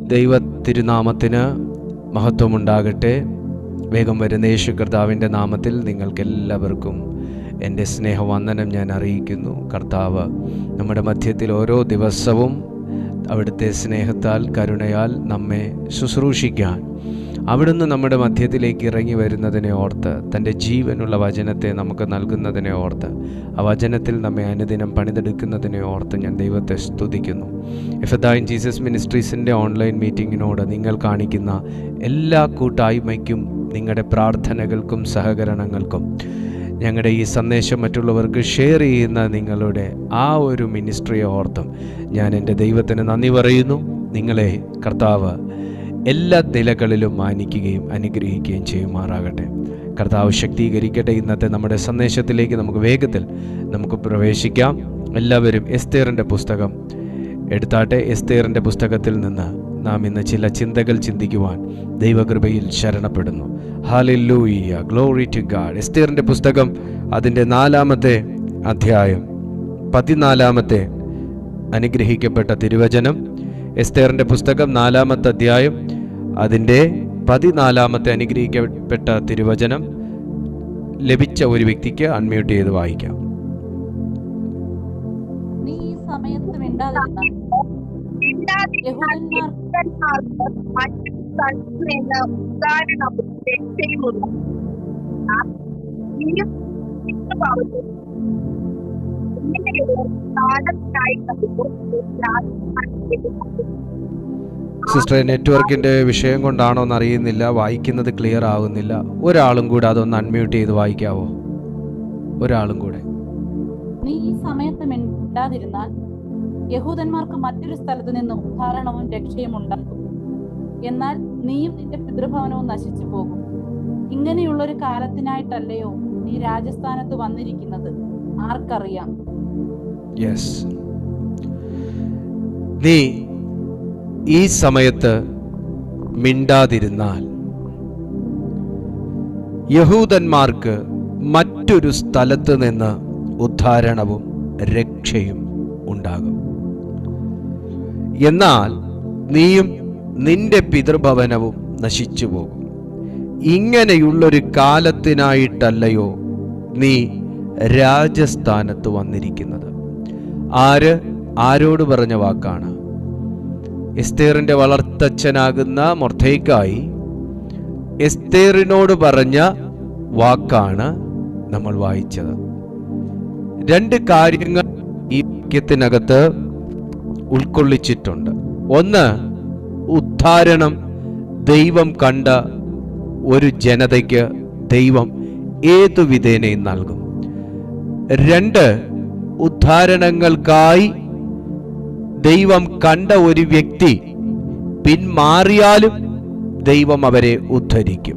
ദൈവ തിരുനാമത്തിന് മഹത്വമുണ്ടാകട്ടെ വേഗം വരുന്ന യേശു കർത്താവിൻ്റെ നാമത്തിൽ നിങ്ങൾക്കെല്ലാവർക്കും എൻ്റെ സ്നേഹവന്ദനം ഞാൻ അറിയിക്കുന്നു കർത്താവ് നമ്മുടെ മധ്യത്തിൽ ഓരോ ദിവസവും അവിടുത്തെ സ്നേഹത്താൽ കരുണയാൽ നമ്മെ ശുശ്രൂഷിക്കാൻ അവിടുന്ന് നമ്മുടെ മധ്യത്തിലേക്ക് ഇറങ്ങി വരുന്നതിനെ ഓർത്ത് തൻ്റെ ജീവനുള്ള വചനത്തെ നമുക്ക് നൽകുന്നതിനെ ഓർത്ത് ആ വചനത്തിൽ നമ്മെ അനുദിനം പണിതെടുക്കുന്നതിനെ ഓർത്ത് ഞാൻ ദൈവത്തെ സ്തുതിക്കുന്നു എഫദായിൻ ജീസസ് മിനിസ്ട്രീസിൻ്റെ ഓൺലൈൻ മീറ്റിങ്ങിനോട് നിങ്ങൾ കാണിക്കുന്ന എല്ലാ കൂട്ടായ്മയ്ക്കും നിങ്ങളുടെ പ്രാർത്ഥനകൾക്കും സഹകരണങ്ങൾക്കും ഞങ്ങളുടെ ഈ സന്ദേശം മറ്റുള്ളവർക്ക് ഷെയർ ചെയ്യുന്ന നിങ്ങളുടെ ആ ഒരു മിനിസ്ട്രിയെ ഓർത്തും ഞാൻ എൻ്റെ ദൈവത്തിന് നന്ദി പറയുന്നു നിങ്ങളെ കർത്താവ് എല്ലാ നിലകളിലും മാനിക്കുകയും അനുഗ്രഹിക്കുകയും ചെയ്യുമാറാകട്ടെ കർത്താവ് ശക്തീകരിക്കട്ടെ ഇന്നത്തെ നമ്മുടെ സന്ദേശത്തിലേക്ക് നമുക്ക് വേഗത്തിൽ നമുക്ക് പ്രവേശിക്കാം എല്ലാവരും എസ്തേറിൻ്റെ പുസ്തകം എടുത്താട്ടെ എസ്തേറിൻ്റെ പുസ്തകത്തിൽ നിന്ന് നാം ഇന്ന് ചില ചിന്തകൾ ചിന്തിക്കുവാൻ ദൈവകൃപയിൽ ശരണപ്പെടുന്നു ഹാലില്ലൂയ്യ ഗ്ലോറി ടു ഗാഡ് എസ്തേറിൻ്റെ പുസ്തകം അതിൻ്റെ നാലാമത്തെ അധ്യായം പതിനാലാമത്തെ അനുഗ്രഹിക്കപ്പെട്ട തിരുവചനം എസ്തേറിൻ്റെ പുസ്തകം നാലാമത്തെ അധ്യായം അതിൻ്റെ പതിനാലാമത്തെ അനുഗ്രഹിക്കപ്പെട്ട തിരുവചനം ലഭിച്ച ഒരു വ്യക്തിക്ക് അൺമ്യൂട്ട് ചെയ്ത് വായിക്കാം നീ ഈ സമയത്ത് മിണ്ടാതിരുന്നാൽ യഹൂദന്മാർ സിസ്റ്റർ നെറ്റ്വർക്കിൻ്റെ വിഷയം കൊണ്ടാണോ എന്ന് അറിയുന്നില്ല വായിക്കുന്നത് ക്ലിയർ ആവുന്നില്ല ഒരാളും കൂടെ അതൊന്ന് അൺമ്യൂട്ട് ചെയ്ത് വായിക്കാവോ ഒരാളും കൂടെ നീ ഈ സമയത്ത് മിണ്ടാതിരുന്നാൽ യഹൂദന്മാർക്ക് മറ്റൊരു സ്ഥലത്ത് നിന്ന് ഉദ്ധാരണവും രക്ഷയും ഉണ്ടാകും എന്നാൽ നീയും നിന്റെ പിതൃഭവനവും നശിച്ചു പോകും ഇങ്ങനെയുള്ളൊരു കാലത്തിനായിട്ടല്ലയോ നീ രാജസ്ഥാനത്ത് വന്നിരിക്കുന്നത് ആർക്കറിയാം യെസ് നീ ഈ സമയത്ത് മിണ്ടാതിരുന്നാൽ യഹൂദന്മാർക്ക് മറ്റൊരു സ്ഥലത്ത് നിന്ന് ഉദ്ധാരണവും രക്ഷയും ഉണ്ടാകും എന്നാൽ നീയും നിന്റെ പിതൃഭവനവും നശിച്ചു പോകും ഇങ്ങനെയുള്ളൊരു കാലത്തിനായിട്ടല്ലയോ നീ രാജസ്ഥാനത്ത് വന്നിരിക്കുന്നത് ആര് ആരോട് പറഞ്ഞ വാക്കാണ് എസ്തേറിന്റെ വളർത്തച്ഛനാകുന്ന മൊർദ്ധയ്ക്കായി എസ്തേറിനോട് പറഞ്ഞ വാക്കാണ് നമ്മൾ വായിച്ചത് രണ്ട് കാര്യങ്ങൾ ഈ വാക്യത്തിനകത്ത് ഉൾക്കൊള്ളിച്ചിട്ടുണ്ട് ഒന്ന് ഉദ്ധാരണം ദൈവം കണ്ട ഒരു ജനതയ്ക്ക് ദൈവം ഏതു വിധേനയും നൽകും രണ്ട് ഉദ്ധാരണങ്ങൾക്കായി ദൈവം കണ്ട ഒരു വ്യക്തി പിന്മാറിയാലും ദൈവം അവരെ ഉദ്ധരിക്കും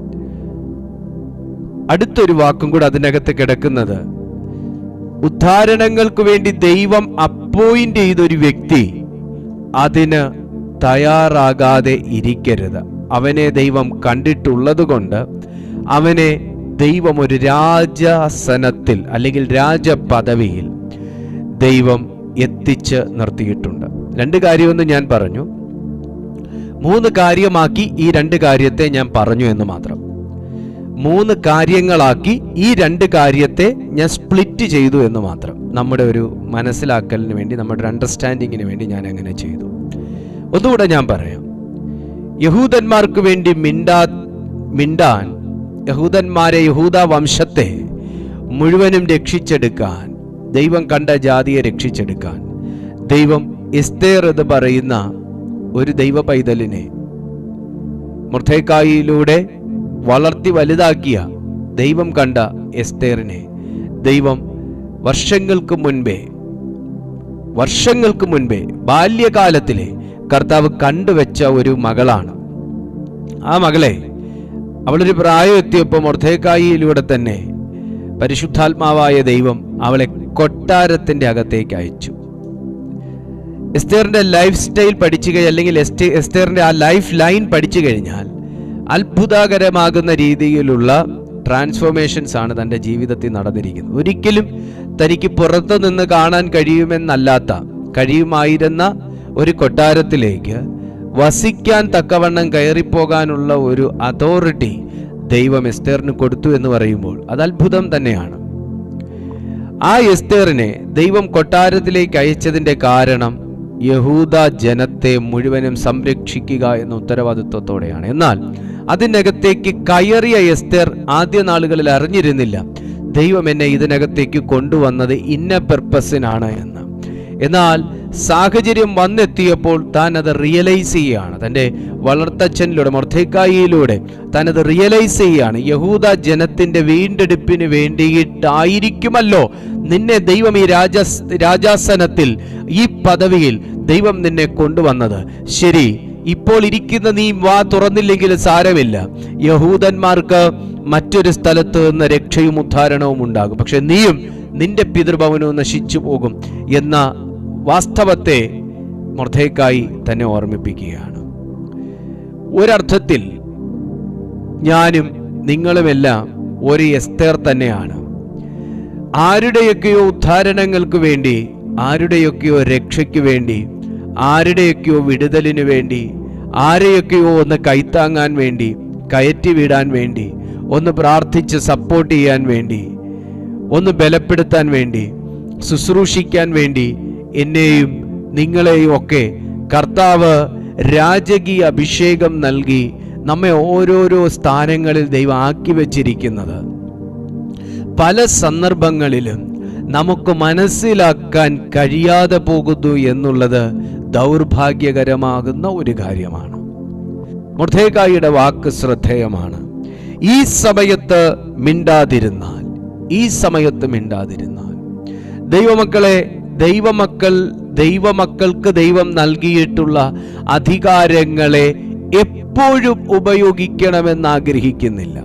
അടുത്തൊരു വാക്കും കൂടെ അതിനകത്ത് കിടക്കുന്നത് ഉദ്ധാരണങ്ങൾക്ക് വേണ്ടി ദൈവം അപ്പോയിന്റ് ചെയ്തൊരു വ്യക്തി അതിന് തയ്യാറാകാതെ ഇരിക്കരുത് അവനെ ദൈവം കണ്ടിട്ടുള്ളത് കൊണ്ട് അവനെ ദൈവം ഒരു രാജാസനത്തിൽ അല്ലെങ്കിൽ രാജപദവിയിൽ ദൈവം എത്തിച്ച് നിർത്തിയിട്ടുണ്ട് രണ്ട് കാര്യമെന്ന് ഞാൻ പറഞ്ഞു മൂന്ന് കാര്യമാക്കി ഈ രണ്ട് കാര്യത്തെ ഞാൻ പറഞ്ഞു എന്ന് മാത്രം മൂന്ന് കാര്യങ്ങളാക്കി ഈ രണ്ട് കാര്യത്തെ ഞാൻ സ്പ്ലിറ്റ് ചെയ്തു എന്ന് മാത്രം നമ്മുടെ ഒരു മനസ്സിലാക്കലിന് വേണ്ടി നമ്മുടെ ഒരു അണ്ടർസ്റ്റാൻഡിങ്ങിന് വേണ്ടി ഞാൻ അങ്ങനെ ചെയ്തു ഒന്നുകൂടെ ഞാൻ പറയാം യഹൂദന്മാർക്ക് വേണ്ടി മിണ്ടാ മിണ്ടാൻ യഹൂദന്മാരെ യഹൂദ വംശത്തെ മുഴുവനും രക്ഷിച്ചെടുക്കാൻ ദൈവം കണ്ട ജാതിയെ രക്ഷിച്ചെടുക്കാൻ ദൈവം എസ്തേർ എന്ന് പറയുന്ന ഒരു ദൈവ പൈതലിനെ മുർത്തേക്കായിലൂടെ വളർത്തി വലുതാക്കിയ ദൈവം കണ്ട എസ്തേറിനെ ദൈവം വർഷങ്ങൾക്ക് മുൻപേ വർഷങ്ങൾക്ക് മുൻപേ ബാല്യകാലത്തിലെ കർത്താവ് കണ്ടുവച്ച ഒരു മകളാണ് ആ മകളെ അവളൊരു പ്രായം എത്തിയപ്പോൾ മൊർദ്ധേക്കായിലൂടെ തന്നെ പരിശുദ്ധാത്മാവായ ദൈവം അവളെ കൊട്ടാരത്തിന്റെ അകത്തേക്ക് അയച്ചു എസ്തേറിന്റെ ലൈഫ് സ്റ്റൈൽ പഠിച്ചു കഴി അല്ലെങ്കിൽ എസ്റ്റേ എസ്തേറിന്റെ ആ ലൈഫ് ലൈൻ പഠിച്ചു കഴിഞ്ഞാൽ അത്ഭുതകരമാകുന്ന രീതിയിലുള്ള ട്രാൻസ്ഫോർമേഷൻസ് ആണ് തൻ്റെ ജീവിതത്തിൽ നടന്നിരിക്കുന്നത് ഒരിക്കലും തനിക്ക് പുറത്തു നിന്ന് കാണാൻ കഴിയുമെന്നല്ലാത്ത കഴിയുമായിരുന്ന ഒരു കൊട്ടാരത്തിലേക്ക് വസിക്കാൻ തക്കവണ്ണം കയറിപ്പോകാനുള്ള ഒരു അതോറിറ്റി ദൈവം എസ്തേറിന് കൊടുത്തു എന്ന് പറയുമ്പോൾ അത് അത്ഭുതം തന്നെയാണ് ആ എസ്തേറിനെ ദൈവം കൊട്ടാരത്തിലേക്ക് അയച്ചതിന്റെ കാരണം യഹൂദ ജനത്തെ മുഴുവനും സംരക്ഷിക്കുക എന്ന ഉത്തരവാദിത്വത്തോടെയാണ് എന്നാൽ അതിനകത്തേക്ക് കയറിയ എസ്തേർ ആദ്യ നാളുകളിൽ അറിഞ്ഞിരുന്നില്ല ദൈവം എന്നെ ഇതിനകത്തേക്ക് കൊണ്ടുവന്നത് ഇന്ന പെർപ്പസിനാണ് എന്ന് എന്നാൽ സാഹചര്യം വന്നെത്തിയപ്പോൾ താൻ അത് റിയലൈസ് ചെയ്യുകയാണ് തൻ്റെ വളർത്തച്ഛനിലൂടെ മൊർദ്ധേക്കായിയിലൂടെ താൻ അത് റിയലൈസ് ചെയ്യുകയാണ് യഹൂദ ജനത്തിൻ്റെ വീണ്ടെടുപ്പിന് വേണ്ടിയിട്ടായിരിക്കുമല്ലോ നിന്നെ ദൈവം ഈ രാജ രാജാസനത്തിൽ ഈ പദവിയിൽ ദൈവം നിന്നെ കൊണ്ടുവന്നത് ശരി ഇപ്പോൾ ഇരിക്കുന്ന നീ വാ തുറന്നില്ലെങ്കിൽ സാരമില്ല യഹൂദന്മാർക്ക് മറ്റൊരു സ്ഥലത്ത് നിന്ന് രക്ഷയും ഉദ്ധാരണവും ഉണ്ടാകും പക്ഷെ നീയും നിന്റെ പിതൃഭവനവും നശിച്ചു പോകും എന്ന വാസ്തവത്തെ മൊർദ്ധേക്കായി തന്നെ ഓർമ്മിപ്പിക്കുകയാണ് ഒരർത്ഥത്തിൽ ഞാനും നിങ്ങളുമെല്ലാം ഒരു എസ്തേർ തന്നെയാണ് ആരുടെയൊക്കെയോ ഉദ്ധാരണങ്ങൾക്ക് വേണ്ടി ആരുടെയൊക്കെയോ രക്ഷയ്ക്ക് വേണ്ടി ആരുടെയൊക്കെയോ വിടുതലിന് വേണ്ടി ആരെയൊക്കെയോ ഒന്ന് കൈത്താങ്ങാൻ വേണ്ടി കയറ്റി വിടാൻ വേണ്ടി ഒന്ന് പ്രാർത്ഥിച്ച് സപ്പോർട്ട് ചെയ്യാൻ വേണ്ടി ഒന്ന് ബലപ്പെടുത്താൻ വേണ്ടി ശുശ്രൂഷിക്കാൻ വേണ്ടി എന്നെയും നിങ്ങളെയും ഒക്കെ കർത്താവ് രാജകീയ അഭിഷേകം നൽകി നമ്മെ ഓരോരോ സ്ഥാനങ്ങളിൽ ദൈവം ആക്കി വച്ചിരിക്കുന്നത് പല സന്ദർഭങ്ങളിലും നമുക്ക് മനസ്സിലാക്കാൻ കഴിയാതെ പോകുന്നു എന്നുള്ളത് ദൗർഭാഗ്യകരമാകുന്ന ഒരു കാര്യമാണ് മുർദ്ധേക്കായിയുടെ വാക്ക് ശ്രദ്ധേയമാണ് ഈ സമയത്ത് മിണ്ടാതിരുന്നാൽ ഈ സമയത്ത് മിണ്ടാതിരുന്നാൽ ദൈവമക്കളെ ദൈവമക്കൾ ദൈവമക്കൾക്ക് ദൈവം നൽകിയിട്ടുള്ള അധികാരങ്ങളെ എപ്പോഴും ഉപയോഗിക്കണമെന്ന് ആഗ്രഹിക്കുന്നില്ല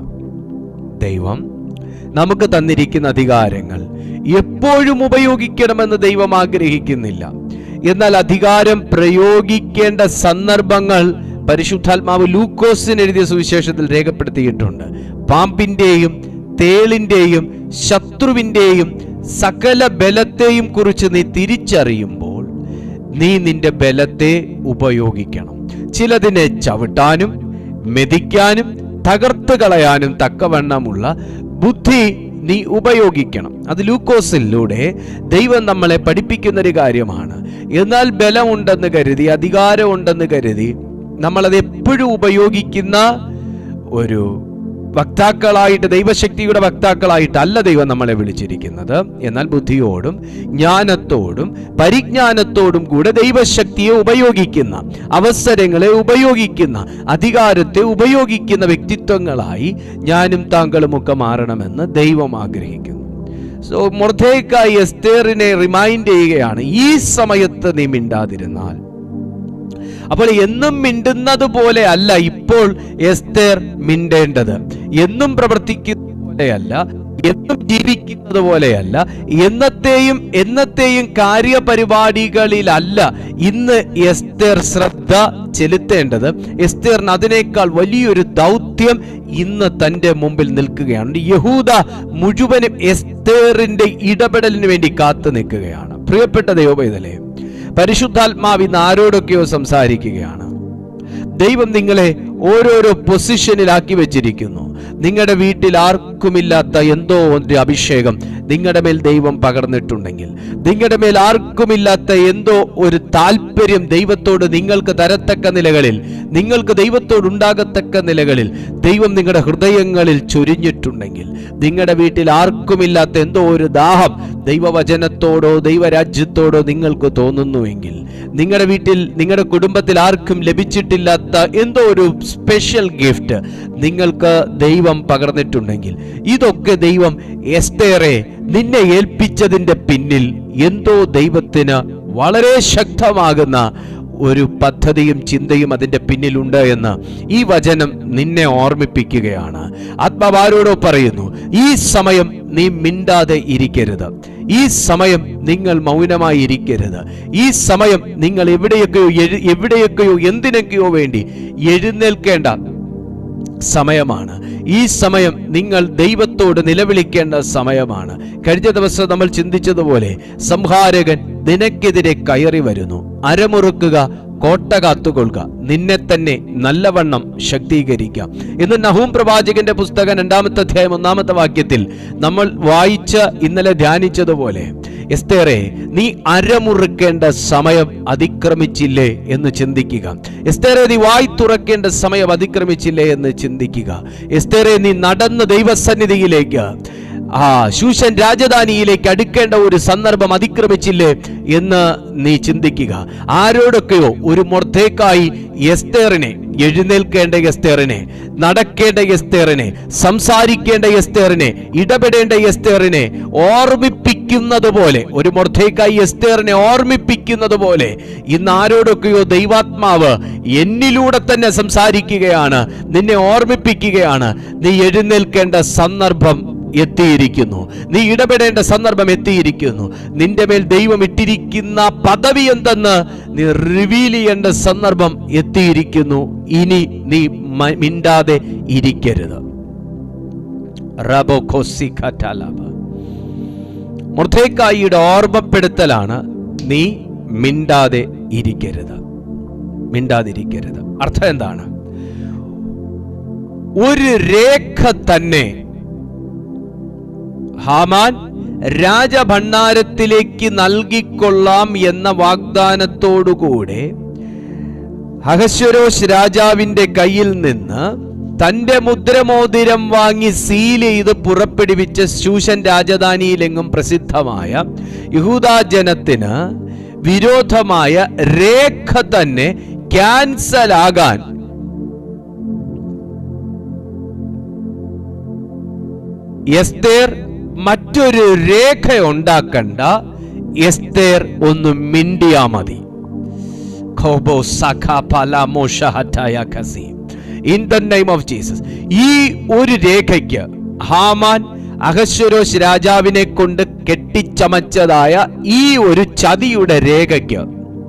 ദൈവം നമുക്ക് തന്നിരിക്കുന്ന അധികാരങ്ങൾ എപ്പോഴും ഉപയോഗിക്കണമെന്ന് ദൈവം ആഗ്രഹിക്കുന്നില്ല എന്നാൽ അധികാരം പ്രയോഗിക്കേണ്ട സന്ദർഭങ്ങൾ പരിശുദ്ധാത്മാവ് ലൂക്കോസിന് എഴുതിയ സുവിശേഷത്തിൽ രേഖപ്പെടുത്തിയിട്ടുണ്ട് പാമ്പിന്റെയും തേളിന്റെയും ശത്രുവിന്റെയും സകല ബലത്തെയും കുറിച്ച് നീ തിരിച്ചറിയുമ്പോൾ നീ നിന്റെ ബലത്തെ ഉപയോഗിക്കണം ചിലതിനെ ചവിട്ടാനും മെതിക്കാനും തകർത്ത് കളയാനും തക്കവണ്ണമുള്ള ബുദ്ധി നീ ഉപയോഗിക്കണം അത് ലൂക്കോസിലൂടെ ദൈവം നമ്മളെ പഠിപ്പിക്കുന്ന ഒരു കാര്യമാണ് എന്നാൽ ബലമുണ്ടെന്ന് കരുതി അധികാരമുണ്ടെന്ന് കരുതി നമ്മളത് എപ്പോഴും ഉപയോഗിക്കുന്ന ഒരു വക്താക്കളായിട്ട് ദൈവശക്തിയുടെ വക്താക്കളായിട്ടല്ല ദൈവം നമ്മളെ വിളിച്ചിരിക്കുന്നത് എന്നാൽ ബുദ്ധിയോടും ജ്ഞാനത്തോടും പരിജ്ഞാനത്തോടും കൂടെ ദൈവശക്തിയെ ഉപയോഗിക്കുന്ന അവസരങ്ങളെ ഉപയോഗിക്കുന്ന അധികാരത്തെ ഉപയോഗിക്കുന്ന വ്യക്തിത്വങ്ങളായി ഞാനും താങ്കളും ഒക്കെ മാറണമെന്ന് ദൈവം ആഗ്രഹിക്കുന്നു സോ മൊർദ്ധേക്കായി എസ്തേറിനെ റിമൈൻഡ് ചെയ്യുകയാണ് ഈ സമയത്ത് നീ മിണ്ടാതിരുന്നാൽ അപ്പോൾ എന്നും മിണ്ടുന്നത് പോലെ അല്ല ഇപ്പോൾ എസ്തേർ മിണ്ടേണ്ടത് എന്നും പ്രവർത്തിക്കുന്ന പോലെയല്ല എന്നും ജീവിക്കുന്നത് പോലെയല്ല എന്നത്തെയും എന്നത്തെയും കാര്യപരിപാടികളിലല്ല ഇന്ന് എസ്തേർ ശ്രദ്ധ ചെലുത്തേണ്ടത് എസ്തേറിന് അതിനേക്കാൾ വലിയൊരു ദൗത്യം ഇന്ന് തന്റെ മുമ്പിൽ നിൽക്കുകയാണ് യഹൂദ മുഴുവനും എസ്തേറിന്റെ ഇടപെടലിന് വേണ്ടി കാത്തു നിൽക്കുകയാണ് പ്രിയപ്പെട്ട ദൈവപൈതലേ പരിശുദ്ധാത്മാവ് ഇന്ന് ആരോടൊക്കെയോ സംസാരിക്കുകയാണ് ദൈവം നിങ്ങളെ ഓരോരോ പൊസിഷനിലാക്കി വെച്ചിരിക്കുന്നു നിങ്ങളുടെ വീട്ടിൽ ആർക്കുമില്ലാത്ത എന്തോ ഒരു അഭിഷേകം നിങ്ങളുടെ മേൽ ദൈവം പകർന്നിട്ടുണ്ടെങ്കിൽ നിങ്ങളുടെ മേൽ ആർക്കുമില്ലാത്ത എന്തോ ഒരു താല്പര്യം ദൈവത്തോട് നിങ്ങൾക്ക് തരത്തക്ക നിലകളിൽ നിങ്ങൾക്ക് ദൈവത്തോട് ഉണ്ടാകത്തക്ക നിലകളിൽ ദൈവം നിങ്ങളുടെ ഹൃദയങ്ങളിൽ ചൊരിഞ്ഞിട്ടുണ്ടെങ്കിൽ നിങ്ങളുടെ വീട്ടിൽ ആർക്കുമില്ലാത്ത എന്തോ ഒരു ദാഹം ദൈവവചനത്തോടോ ദൈവരാജ്യത്തോടോ നിങ്ങൾക്ക് തോന്നുന്നുവെങ്കിൽ നിങ്ങളുടെ വീട്ടിൽ നിങ്ങളുടെ കുടുംബത്തിൽ ആർക്കും ലഭിച്ചിട്ടില്ലാത്ത എന്തോ ഒരു സ്പെഷ്യൽ ഗിഫ്റ്റ് നിങ്ങൾക്ക് ദൈവം പകർന്നിട്ടുണ്ടെങ്കിൽ ഇതൊക്കെ ദൈവം എസ്തേറെ നിന്നെ ഏൽപ്പിച്ചതിൻ്റെ പിന്നിൽ എന്തോ ദൈവത്തിന് വളരെ ശക്തമാകുന്ന ഒരു പദ്ധതിയും ചിന്തയും അതിൻ്റെ പിന്നിലുണ്ട് എന്ന് ഈ വചനം നിന്നെ ഓർമ്മിപ്പിക്കുകയാണ് ആത്മാവാരോടോ പറയുന്നു ഈ സമയം നീ മിണ്ടാതെ ഇരിക്കരുത് ഈ സമയം നിങ്ങൾ മൗനമായി ഇരിക്കരുത് ഈ സമയം നിങ്ങൾ എവിടെയൊക്കെയോ എഴു- എവിടെയൊക്കെയോ എന്തിനൊക്കെയോ വേണ്ടി എഴുന്നേൽക്കേണ്ട സമയമാണ് ഈ സമയം നിങ്ങൾ ദൈവത്തോട് നിലവിളിക്കേണ്ട സമയമാണ് കഴിഞ്ഞ ദിവസം നമ്മൾ ചിന്തിച്ചതുപോലെ സംഹാരകൻ നിനക്കെതിരെ കയറി വരുന്നു അരമുറുക്കുക കോട്ട കാത്തുകൊള്ളുക നിന്നെ തന്നെ നല്ലവണ്ണം ശക്തീകരിക്കാം ഇന്ന് നഹൂം പ്രവാചകന്റെ പുസ്തകം രണ്ടാമത്തെ അധ്യായം ഒന്നാമത്തെ വാക്യത്തിൽ നമ്മൾ വായിച്ച് ഇന്നലെ ധ്യാനിച്ചതുപോലെ എസ്തേറെ നീ അരമുറുക്കേണ്ട സമയം അതിക്രമിച്ചില്ലേ എന്ന് ചിന്തിക്കുക എസ്തേറെ നീ വായി തുറക്കേണ്ട സമയം അതിക്രമിച്ചില്ലേ എന്ന് ചിന്തിക്കുക എസ്തേറെ നീ നടന്ന ദൈവസന്നിധിയിലേക്ക് ആ ശൂഷൻ രാജധാനിയിലേക്ക് അടുക്കേണ്ട ഒരു സന്ദർഭം അതിക്രമിച്ചില്ലേ എന്ന് നീ ചിന്തിക്കുക ആരോടൊക്കെയോ ഒരു മൊർദ്ധേക്കായി എസ്തേറിനെ എഴുന്നേൽക്കേണ്ട എസ്തേറിനെ നടക്കേണ്ട എസ്തേറിനെ സംസാരിക്കേണ്ട എസ്തേറിനെ ഇടപെടേണ്ട എസ്തേറിനെ ഓർമ്മിപ്പിക്കുന്നത് പോലെ ഒരു മൊർദ്ധേക്കായി എസ്തേറിനെ ഓർമ്മിപ്പിക്കുന്നത് പോലെ ഇന്ന് ആരോടൊക്കെയോ ദൈവാത്മാവ് എന്നിലൂടെ തന്നെ സംസാരിക്കുകയാണ് നിന്നെ ഓർമ്മിപ്പിക്കുകയാണ് നീ എഴുന്നേൽക്കേണ്ട സന്ദർഭം എത്തിയിരിക്കുന്നു നീ ഇടപെടേണ്ട സന്ദർഭം എത്തിയിരിക്കുന്നു നിന്റെ മേൽ ദൈവം ഇട്ടിരിക്കുന്ന പദവി എന്തെന്ന് നീ റിവീൽ ചെയ്യേണ്ട സന്ദർഭം എത്തിയിരിക്കുന്നു ഇനി നീ മ- മിണ്ടാതെ ഇരിക്കരുത് റബോഖോസിഖറ്റാലാബ. മൊർദ്ദേഖായിയുടെ ഓർമ്മപ്പെടുത്തലാണ് നീ മിണ്ടാതെ ഇരിക്കരുത് മിണ്ടാതിരിക്കരുത് അർത്ഥം എന്താണ് ഒരു രേഖ തന്നെ ഹാമാൻ രാജഭണ്ഡാരത്തിലേക്ക് നൽകിക്കൊള്ളാം എന്ന വാഗ്ദാനത്തോടുകൂടെ അഹശ്വരോഷ് രാജാവിന്റെ കയ്യിൽ നിന്ന് തന്റെ മുദ്രമോതിരം വാങ്ങി സീൽ ചെയ്ത് പുറപ്പെടുവിച്ച ശൂഷൻ രാജധാനിയിലെങ്ങും പ്രസിദ്ധമായ യഹൂദാ ജനത്തിന് വിരോധമായ രേഖ തന്നെ ക്യാൻസൽ ആകാൻ എസ്തേർ മറ്റൊരു രേഖ ഉണ്ടാക്കണ്ട എസ്തേർ ഒന്ന് മിണ്ടിയാ മതി ഖോബോ സഖ പല മോഷഹറ്റായ ഖസി. In the name of Jesus. ഈ ഒരു രേഖയ്ക്ക് ഹാമാൻ അഹശ്വരോഷ് രാജാവിനെ കൊണ്ട് കെട്ടിച്ചമച്ചതായ ഈ ഒരു ചതിയുടെ രേഖയ്ക്ക്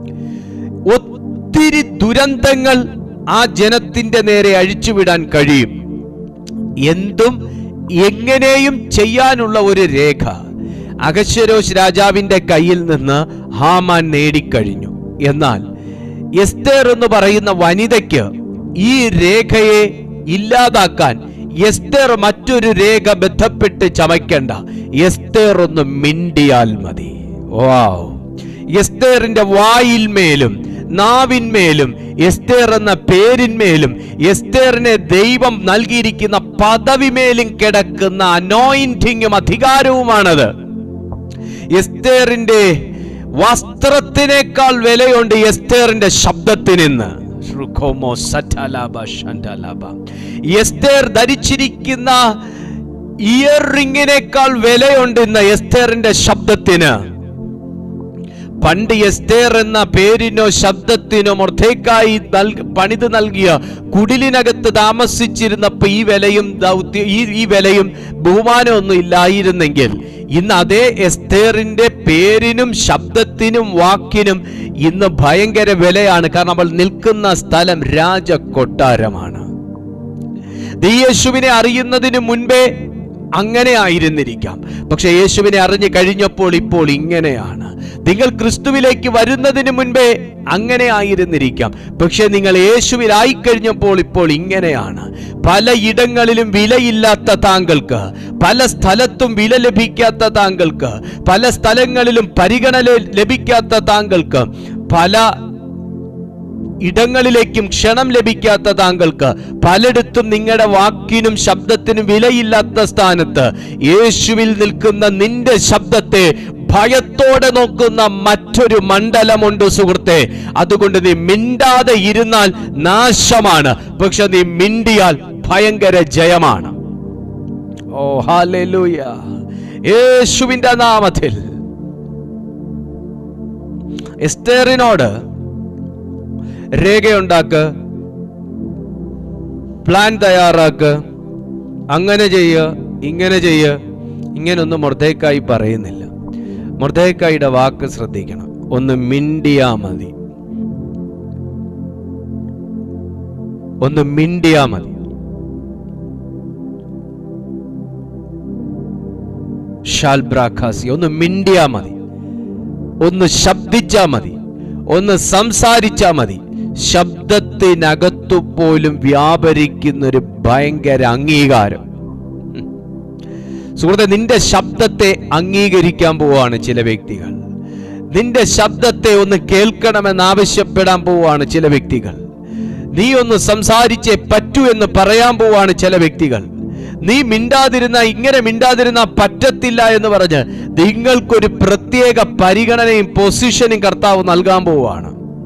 ഒത്തിരി ദുരന്തങ്ങൾ ആ ജനത്തിന്റെ നേരെ അഴിച്ചുവിടാൻ കഴിയും എന്തും എങ്ങനെയും ചെയ്യാനുള്ള ഒരു രേഖ അഗശ്വരോഷ് രാജാവിന്റെ കയ്യിൽ നിന്ന് ഹാമാൻ നേടിക്കഴിഞ്ഞു എന്നാൽ എസ്തേർ എന്ന് പറയുന്ന വനിതയ്ക്ക് ഈ രേഖയെ ഇല്ലാതാക്കാൻ എസ്തേർ മറ്റൊരു രേഖ ബന്ധപ്പെട്ട് ചമയ്ക്കണ്ട എസ്തേർ ഒന്ന് മിണ്ടിയാൽ മതി വാവ് എസ്തേറിന്റെ വായിന്മേലും നാവിന്മേലും എസ്തേർ എന്ന പേരിന്മേലും എസ്തേറിനെ ദൈവം നൽകിയിരിക്കുന്ന പദവിമേലും കിടക്കുന്ന അനോയിന്റിങ്ങും അധികാരവുമാണത് എസ്തേറിന്റെ വസ്ത്രത്തിനേക്കാൾ വിലയുണ്ട് എസ്തേറിന്റെ ശബ്ദത്തിനിന്ന് ഋഖോമോ സറ്റലാബ ഷണ്ടലാബ. എസ്തേർ ധരിച്ചിരിക്കുന്ന ഇയർ റിങ്ങിനേക്കാൾ വിലയുണ്ട് ഇന്ന് എസ്തേറിന്റെ ശബ്ദത്തിന് പണ്ട് എസ്തേർ എന്ന പേരിനോ ശബ്ദത്തിനോ മൊർദ്ധേക്കായി നൽക- പണിത് നൽകിയ കുടിലിനകത്ത് താമസിച്ചിരുന്നപ്പോ ഈ വിലയും ദൗത്യ ഈ ഈ വിലയും ബഹുമാനമൊന്നും ഇല്ലായിരുന്നെങ്കിൽ ഇന്ന് അതേ എസ്തേറിന്റെ പേരിനും ശബ്ദത്തിനും വാക്കിനും ഇന്ന് ഭയങ്കര വിലയാണ് കാരണം അവൾ നിൽക്കുന്ന സ്ഥലം രാജകൊട്ടാരമാണ് നീ യേശുവിനെ അറിയുന്നതിന് മുൻപേ അങ്ങനെ ആയിരുന്നിരിക്കാം പക്ഷെ യേശുവിനെ അറിഞ്ഞു കഴിഞ്ഞപ്പോൾ ഇപ്പോൾ ഇങ്ങനെയാണ് നിങ്ങൾ ക്രിസ്തുവിലേക്ക് വരുന്നതിന് മുൻപേ അങ്ങനെ ആയിരുന്നിരിക്കാം പക്ഷെ നിങ്ങൾ യേശുവിലായി കഴിഞ്ഞപ്പോൾ ഇപ്പോൾ ഇങ്ങനെയാണ് പല ഇടങ്ങളിലും വിലയില്ലാത്ത താങ്കൾക്ക് പല സ്ഥലത്തും വില ലഭിക്കാത്ത താങ്കൾക്ക് പല സ്ഥലങ്ങളിലും പരിഗണന ലഭിക്കാത്ത താങ്കൾക്ക് പല ഇടങ്ങളിലേക്കും ക്ഷണം ലഭിക്കാത്ത താങ്കൾക്ക് പലയിടത്തും നിങ്ങളുടെ വാക്കിനും ശബ്ദത്തിനും വിലയില്ലാത്ത സ്ഥാനത്ത് യേശുവിൽ നിൽക്കുന്ന നിന്റെ ശബ്ദത്തെ ഭയത്തോടെ നോക്കുന്ന മറ്റൊരു മണ്ഡലമുണ്ട് സുഹൃത്തെ അതുകൊണ്ട് നീ മിണ്ടാതെ ഇരുന്നാൽ നാശമാണ് പക്ഷെ നീ മിണ്ടിയാൽ ഭയങ്കര ജയമാണ് ഓ ഹാലൂയ യേശുവിന്റെ നാമത്തിൽ എസ്തേറിനോട് രേഖയുണ്ടാക്ക് പ്ലാൻ തയ്യാറാക്ക് അങ്ങനെ ചെയ്യ ഇങ്ങനെ ചെയ്യ ഇങ്ങനൊന്നും മൊർദ്ദേക്കായി പറയുന്നില്ല മൊർദ്ദേക്കായിയുടെ വാക്ക് ശ്രദ്ധിക്കണം ഒന്ന് മിണ്ടിയാ മതി ഒന്ന് മിണ്ടിയാ മതി ഷാൽബ്രാഖാസി ഒന്ന് മിണ്ടിയാ മതി ഒന്ന് ശബ്ദിച്ചാ മതി ഒന്ന് സംസാരിച്ചാ മതി ശബ്ദത്തിനകത്തു പോലും വ്യാപരിക്കുന്ന ഒരു ഭയങ്കര അംഗീകാരം സുഹൃത്തെ നിന്റെ ശബ്ദത്തെ അംഗീകരിക്കാൻ പോവാണ് ചില വ്യക്തികൾ നിന്റെ ശബ്ദത്തെ ഒന്ന് കേൾക്കണമെന്ന് ആവശ്യപ്പെടാൻ പോവാണ് ചില വ്യക്തികൾ നീ ഒന്ന് സംസാരിച്ചേ പറ്റൂ എന്ന് പറയാൻ പോവാണ് ചില വ്യക്തികൾ നീ മിണ്ടാതിരുന്ന ഇങ്ങനെ മിണ്ടാതിരുന്ന പറ്റത്തില്ല എന്ന് പറഞ്ഞ് നിങ്ങൾക്കൊരു പ്രത്യേക പരിഗണനയും പൊസിഷനും കർത്താവ് നൽകാൻ പോവാണ്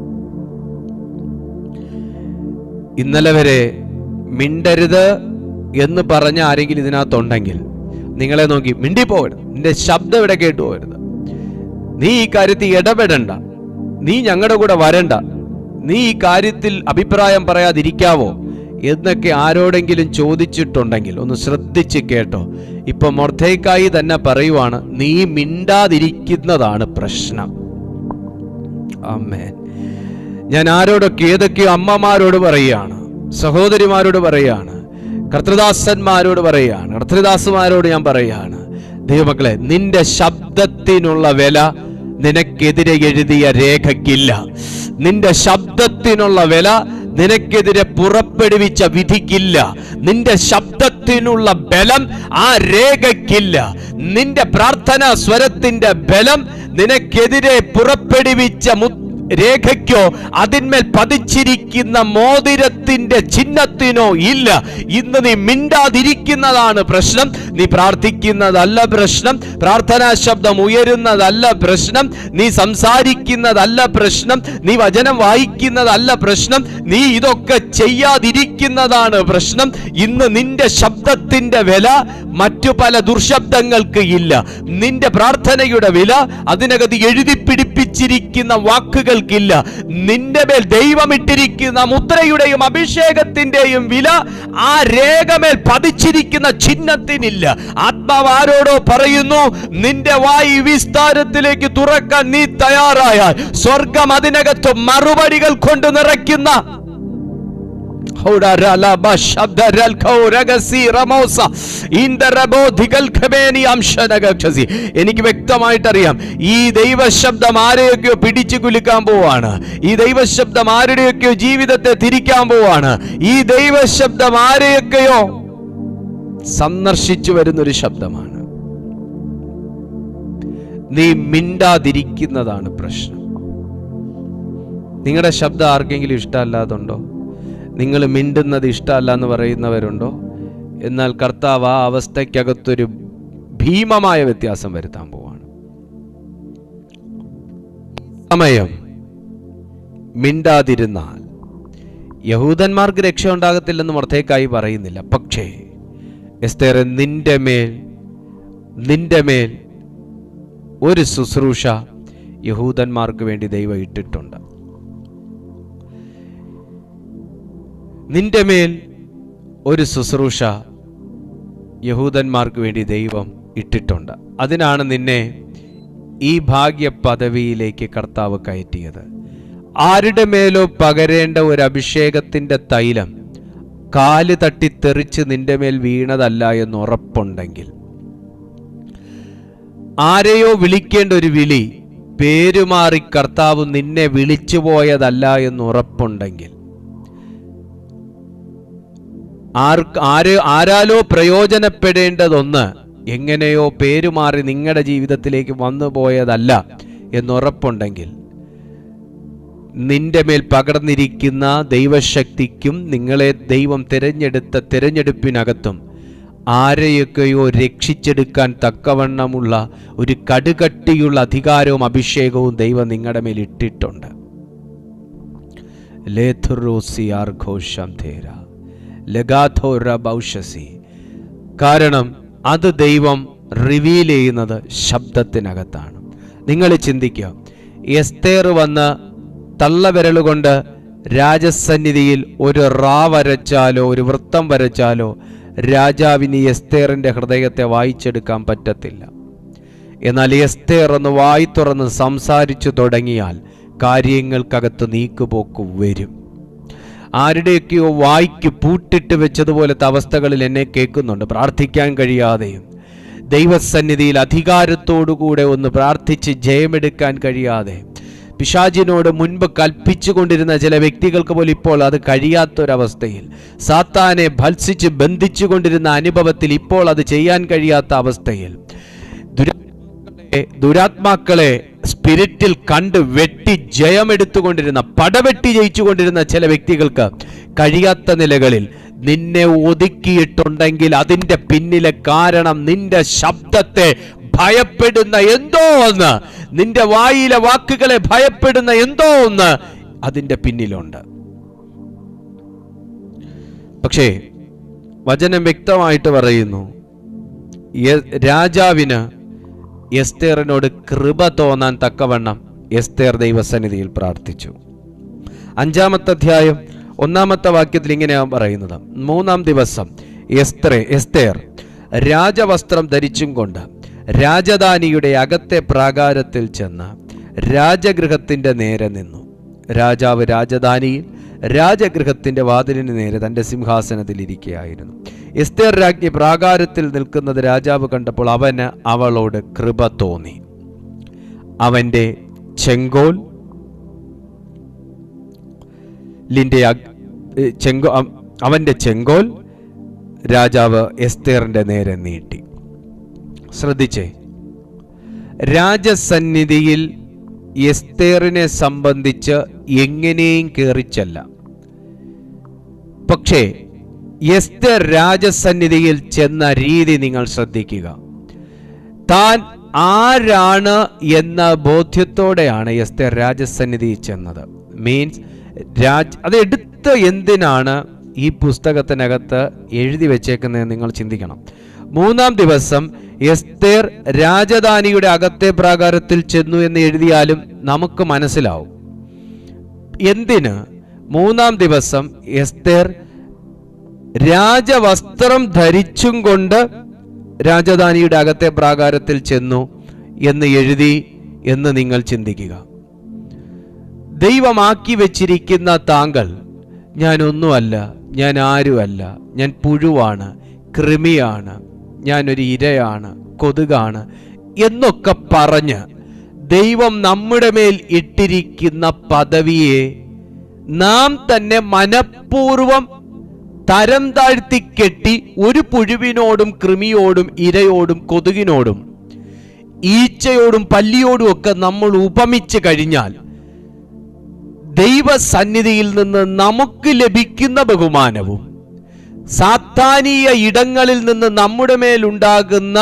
ഇന്നലെ വരെ മിണ്ടരുത് എന്ന് പറഞ്ഞ ആരെങ്കിലും ഇതിനകത്തുണ്ടെങ്കിൽ നിങ്ങളെ നോക്കി മിണ്ടിപ്പോകരുത് നിന്റെ ശബ്ദം ഇവിടെ കേട്ടു പോകരുത് നീ ഈ കാര്യത്തിൽ ഇടപെടണ്ട നീ ഞങ്ങളുടെ കൂടെ വരണ്ട നീ ഈ കാര്യത്തിൽ അഭിപ്രായം പറയാതിരിക്കാവോ എന്നൊക്കെ ആരോടെങ്കിലും ചോദിച്ചിട്ടുണ്ടെങ്കിൽ ഒന്ന് ശ്രദ്ധിച്ച് കേട്ടോ ഇപ്പൊ മൊർദ്ധയ്ക്കായി തന്നെ പറയുവാണ് നീ മിണ്ടാതിരിക്കുന്നതാണ് പ്രശ്നം അമ്മേ ഞാൻ ആരോടൊക്കെ ഏതൊക്കെയോ അമ്മമാരോട് പറയുകയാണ് സഹോദരിമാരോട് പറയുകയാണ് കർത്തൃദാസന്മാരോട് പറയുകയാണ് കർത്തൃദാസുമാരോട് ഞാൻ പറയുകയാണ് ദൈവമക്കളെ നിന്റെ ശബ്ദത്തിനുള്ള വില നിനക്കെതിരെ എഴുതിയ രേഖയ്ക്കില്ല നിന്റെ ശബ്ദത്തിനുള്ള വില നിനക്കെതിരെ പുറപ്പെടുവിച്ച വിധിക്കില്ല നിന്റെ ശബ്ദത്തിനുള്ള ബലം ആ രേഖയ്ക്കില്ല നിന്റെ പ്രാർത്ഥനാ സ്വരത്തിന്റെ ബലം നിനക്കെതിരെ പുറപ്പെടുവിച്ച മു രേഖയ്ക്കോ അതിന്മേൽ പതിച്ചിരിക്കുന്ന മോതിരത്തിന്റെ ചിഹ്നത്തിനോ ഇല്ല ഇന്ന് നീ മിണ്ടാതിരിക്കുന്നതാണ് പ്രശ്നം നീ പ്രാർത്ഥിക്കുന്നതല്ല പ്രശ്നം പ്രാർത്ഥനാ ശബ്ദം ഉയരുന്നതല്ല പ്രശ്നം നീ സംസാരിക്കുന്നതല്ല പ്രശ്നം നീ വചനം വായിക്കുന്നതല്ല പ്രശ്നം നീ ഇതൊക്കെ ചെയ്യാതിരിക്കുന്നതാണ് പ്രശ്നം ഇന്ന് നിന്റെ ശബ്ദത്തിന്റെ വില മറ്റു പല ദുർശബ്ദങ്ങൾക്ക് ഇല്ല നിന്റെ പ്രാർത്ഥനയുടെ വില അതിനകത്ത് എഴുതി പിടിപ്പിച്ചിരിക്കുന്ന വാക്കുകൾക്കില്ല നിന്റെ മേൽ ദൈവമിട്ടിരിക്കുന്ന മുദ്രയുടെയും അഭിഷേകത്തിന്റെയും വില ആ രേഖമേൽ പതിച്ചിരിക്കുന്ന ചിഹ്നത്തിനില്ല ആത്മാവ് ആരോടോ പറയുന്നു നിന്റെ വായി വിസ്താരത്തിലേക്ക് തുറക്കാൻ നീ തയ്യാറായാൽ സ്വർഗം അതിനകത്ത് മറുപടികൾ കൊണ്ട് നിറയ്ക്കുന്ന എനിക്ക് വ്യക്തമായിട്ടറിയാം ഈ ദൈവശബ്ദം ആരെയൊക്കെയോ പിടിച്ചു കുലുക്കാൻ പോവാണ് ഈ ദൈവശബ്ദം ആരുടെയൊക്കെയോ ജീവിതത്തെ തിരിക്കാൻ പോവാണ് ഈ ദൈവശബ്ദം ആരെയൊക്കെയോ സന്ദർശിച്ചു വരുന്നൊരു ശബ്ദമാണ് നീ മിണ്ടാതിരിക്കുന്നതാണ് പ്രശ്നം നിങ്ങളുടെ ശബ്ദം ആർക്കെങ്കിലും ഇഷ്ടമല്ലാതുണ്ടോ നിങ്ങൾ മിണ്ടുന്നത് ഇഷ്ടമല്ല എന്ന് പറയുന്നവരുണ്ടോ എന്നാൽ കർത്താവ് ആ അവസ്ഥയ്ക്കകത്തൊരു ഭീമമായ വ്യത്യാസം വരുത്താൻ പോവാണ് സമയം മിണ്ടാതിരുന്നാൽ യഹൂദന്മാർക്ക് രക്ഷ ഉണ്ടാകത്തില്ലെന്ന് മർത്തേക്കായി പറയുന്നില്ല പക്ഷേ എസ്തേറെ നിന്റെ മേൽ നിന്റെ മേൽ ഒരു ശുശ്രൂഷ യഹൂദന്മാർക്ക് വേണ്ടി ദൈവം ഇട്ടിട്ടുണ്ട് നിന്റെ മേൽ ഒരു ശുശ്രൂഷ യഹൂദന്മാർക്ക് വേണ്ടി ദൈവം ഇട്ടിട്ടുണ്ട് അതിനാണ് നിന്നെ ഈ ഭാഗ്യ പദവിയിലേക്ക് കർത്താവ് കയറ്റിയത് ആരുടെ മേലോ പകരേണ്ട ഒരു അഭിഷേകത്തിൻ്റെ തൈലം കാല് തട്ടി തെറിച്ച് നിന്റെ മേൽ വീണതല്ല എന്ന് ഉറപ്പുണ്ടെങ്കിൽ ആരെയോ വിളിക്കേണ്ട ഒരു വിളി പേരുമാറി കർത്താവ് നിന്നെ വിളിച്ചു പോയതല്ല എന്ന് ഉറപ്പുണ്ടെങ്കിൽ ആർക്ക് ആര് ആരാലോ പ്രയോജനപ്പെടേണ്ടതൊന്ന് എങ്ങനെയോ പേരുമാറി നിങ്ങളുടെ ജീവിതത്തിലേക്ക് വന്നു പോയതല്ല എന്നുറപ്പുണ്ടെങ്കിൽ നിന്റെ മേൽ പകർന്നിരിക്കുന്ന ദൈവശക്തിക്കും നിങ്ങളെ ദൈവം തിരഞ്ഞെടുത്ത തിരഞ്ഞെടുപ്പിനകത്തും ആരെയൊക്കെയോ രക്ഷിച്ചെടുക്കാൻ തക്കവണ്ണമുള്ള ഒരു കടുകട്ടിയുള്ള അധികാരവും അഭിഷേകവും ദൈവം നിങ്ങളുടെ മേൽ ഇട്ടിട്ടുണ്ട് ലേഥുറോസി ആർഘോഷം തേര ലഗാഥോര ബൗഷസി കാരണം അത് ദൈവം റിവീൽ ചെയ്യുന്നത് ശബ്ദത്തിനകത്താണ് നിങ്ങൾ ചിന്തിക്കുക എസ്തേർ വന്ന് തള്ളവിരൽ കൊണ്ട് രാജസന്നിധിയിൽ ഒരു റാ വരച്ചാലോ ഒരു വൃത്തം വരച്ചാലോ രാജാവിന് എസ്തേറിൻ്റെ ഹൃദയത്തെ വായിച്ചെടുക്കാൻ പറ്റത്തില്ല എന്നാൽ എസ്തേർ എന്ന് വായി തുറന്ന് സംസാരിച്ചു തുടങ്ങിയാൽ കാര്യങ്ങൾക്കകത്ത് നീക്കുപോക്ക് വരും ആരുടെയൊക്കെയോ വായിക്ക് പൂട്ടിട്ട് വെച്ചതുപോലത്തെ അവസ്ഥകളിൽ എന്നെ കേൾക്കുന്നുണ്ട് പ്രാർത്ഥിക്കാൻ കഴിയാതെയും ദൈവസന്നിധിയിൽ അധികാരത്തോടുകൂടെ ഒന്ന് പ്രാർത്ഥിച്ച് ജയമെടുക്കാൻ കഴിയാതെ പിശാചിനോട് മുൻപ് കൽപ്പിച്ചു കൊണ്ടിരുന്ന ചില വ്യക്തികൾക്ക് പോലും ഇപ്പോൾ അത് കഴിയാത്തൊരവസ്ഥയിൽ സാത്താനെ ഭത്സിച്ച് ബന്ധിച്ചു കൊണ്ടിരുന്ന അനുഭവത്തിൽ ഇപ്പോൾ അത് ചെയ്യാൻ കഴിയാത്ത അവസ്ഥയിൽ ദുരാത്മാക്കളെ ദുരാത്മാക്കളെ സ്പിരിറ്റിൽ കണ്ട് വെട്ടി ജയമെടുത്തുകൊണ്ടിരുന്ന പടവെട്ടി ജയിച്ചുകൊണ്ടിരുന്ന ചില വ്യക്തികൾക്ക് കഴിയാത്ത നിലകളിൽ നിന്നെ ഒതുക്കിയിട്ടുണ്ടെങ്കിൽ അതിൻ്റെ പിന്നിലെ കാരണം നിന്റെ ശബ്ദത്തെ ഭയപ്പെടുന്ന എന്തോ ഒന്ന് നിന്റെ വായിലെ വാക്കുകളെ ഭയപ്പെടുന്ന എന്തോ ഒന്ന് അതിൻ്റെ പിന്നിലുണ്ട് പക്ഷേ വചനം വ്യക്തമായിട്ട് പറയുന്നു യ- രാജാവിന് എസ്തേറിനോട് കൃപ തോന്നാൻ തക്കവണ്ണം എസ്തേർ ദൈവസന്നിധിയിൽ പ്രാർത്ഥിച്ചു അഞ്ചാമത്തെ അധ്യായം ഒന്നാമത്തെ വാക്യത്തിൽ ഇങ്ങനെയാണ് പറയുന്നത് മൂന്നാം ദിവസം എസ്ത്രേ എസ്തേർ രാജവസ്ത്രം ധരിച്ചും കൊണ്ട് രാജധാനിയുടെ അകത്തെ പ്രാകാരത്തിൽ ചെന്ന് രാജഗൃഹത്തിൻ്റെ നേരെ നിന്നു രാജാവ് രാജധാനിയിൽ രാജഗൃഹത്തിൻ്റെ വാതിലിന് നേരെ തൻ്റെ സിംഹാസനത്തിൽ ഇരിക്കുകയായിരുന്നു എസ്തേർ രാജ്ഞി പ്രാകാരത്തിൽ നിൽക്കുന്നത് രാജാവ് കണ്ടപ്പോൾ അവന് അവളോട് കൃപ തോന്നി അവൻ്റെ ചെങ്കോൽ ലിൻ്റെ അഗ്- ഏ, ചെങ്കോ അവ- അവൻ്റെ ചെങ്കോൽ രാജാവ് എസ്തേറിൻ്റെ നേരെ നീട്ടി ശ്രദ്ധിച്ചേ രാജസന്നിധിയിൽ എസ്തേറിനെ സംബന്ധിച്ച് എങ്ങനെയും കയറിച്ചല്ല പക്ഷേ എസ്തേർ രാജസന്നിധിയിൽ ചെന്ന രീതി നിങ്ങൾ ശ്രദ്ധിക്കുക താൻ ആരാണ് എന്ന ബോധ്യത്തോടെയാണ് എസ്തേർ രാജസന്നിധിയിൽ ചെന്നത് മീൻസ് രാജ് അത് എടുത്ത് എന്തിനാണ് ഈ പുസ്തകത്തിനകത്ത് എഴുതി വെച്ചേക്കുന്നത് നിങ്ങൾ ചിന്തിക്കണം മൂന്നാം ദിവസം എസ്തേർ രാജധാനിയുടെ അകത്തെ പ്രാകാരത്തിൽ ചെന്നു എന്ന് എഴുതിയാലും നമുക്ക് മനസ്സിലാവും എന്തിന് മൂന്നാം ദിവസം എസ്തേർ രാജവസ്ത്രം ധരിച്ചും കൊണ്ട് രാജധാനിയുടെ അകത്തെ പ്രാകാരത്തിൽ ചെന്നു എന്ന് എഴുതി എന്ന് നിങ്ങൾ ചിന്തിക്കുക ദൈവമാക്കി വെച്ചിരിക്കുന്ന താങ്കൾ ഞാൻ ഒന്നുമല്ല ഞാൻ ആരുമല്ല ഞാൻ പുഴുവാണ് കൃമിയാണ് ഞാനൊരു ഇരയാണ് കൊതുകാണ് എന്നൊക്കെ പറഞ്ഞ് ദൈവം നമ്മുടെ മേൽ ഇട്ടിരിക്കുന്ന പദവിയെ നാം തന്നെ മനഃപൂർവം തരം താഴ്ത്തി കെട്ടി ഒരു പുഴുവിനോടും കൃമിയോടും ഇരയോടും കൊതുകിനോടും ഈച്ചയോടും പല്ലിയോടും ഒക്കെ നമ്മൾ ഉപമിച്ച് കഴിഞ്ഞാൽ ദൈവസന്നിധിയിൽ നിന്ന് നമുക്ക് ലഭിക്കുന്ന ബഹുമാനവും സാത്താനീയ ഇടങ്ങളിൽ നിന്ന് നമ്മുടെ മേലുണ്ടാകുന്ന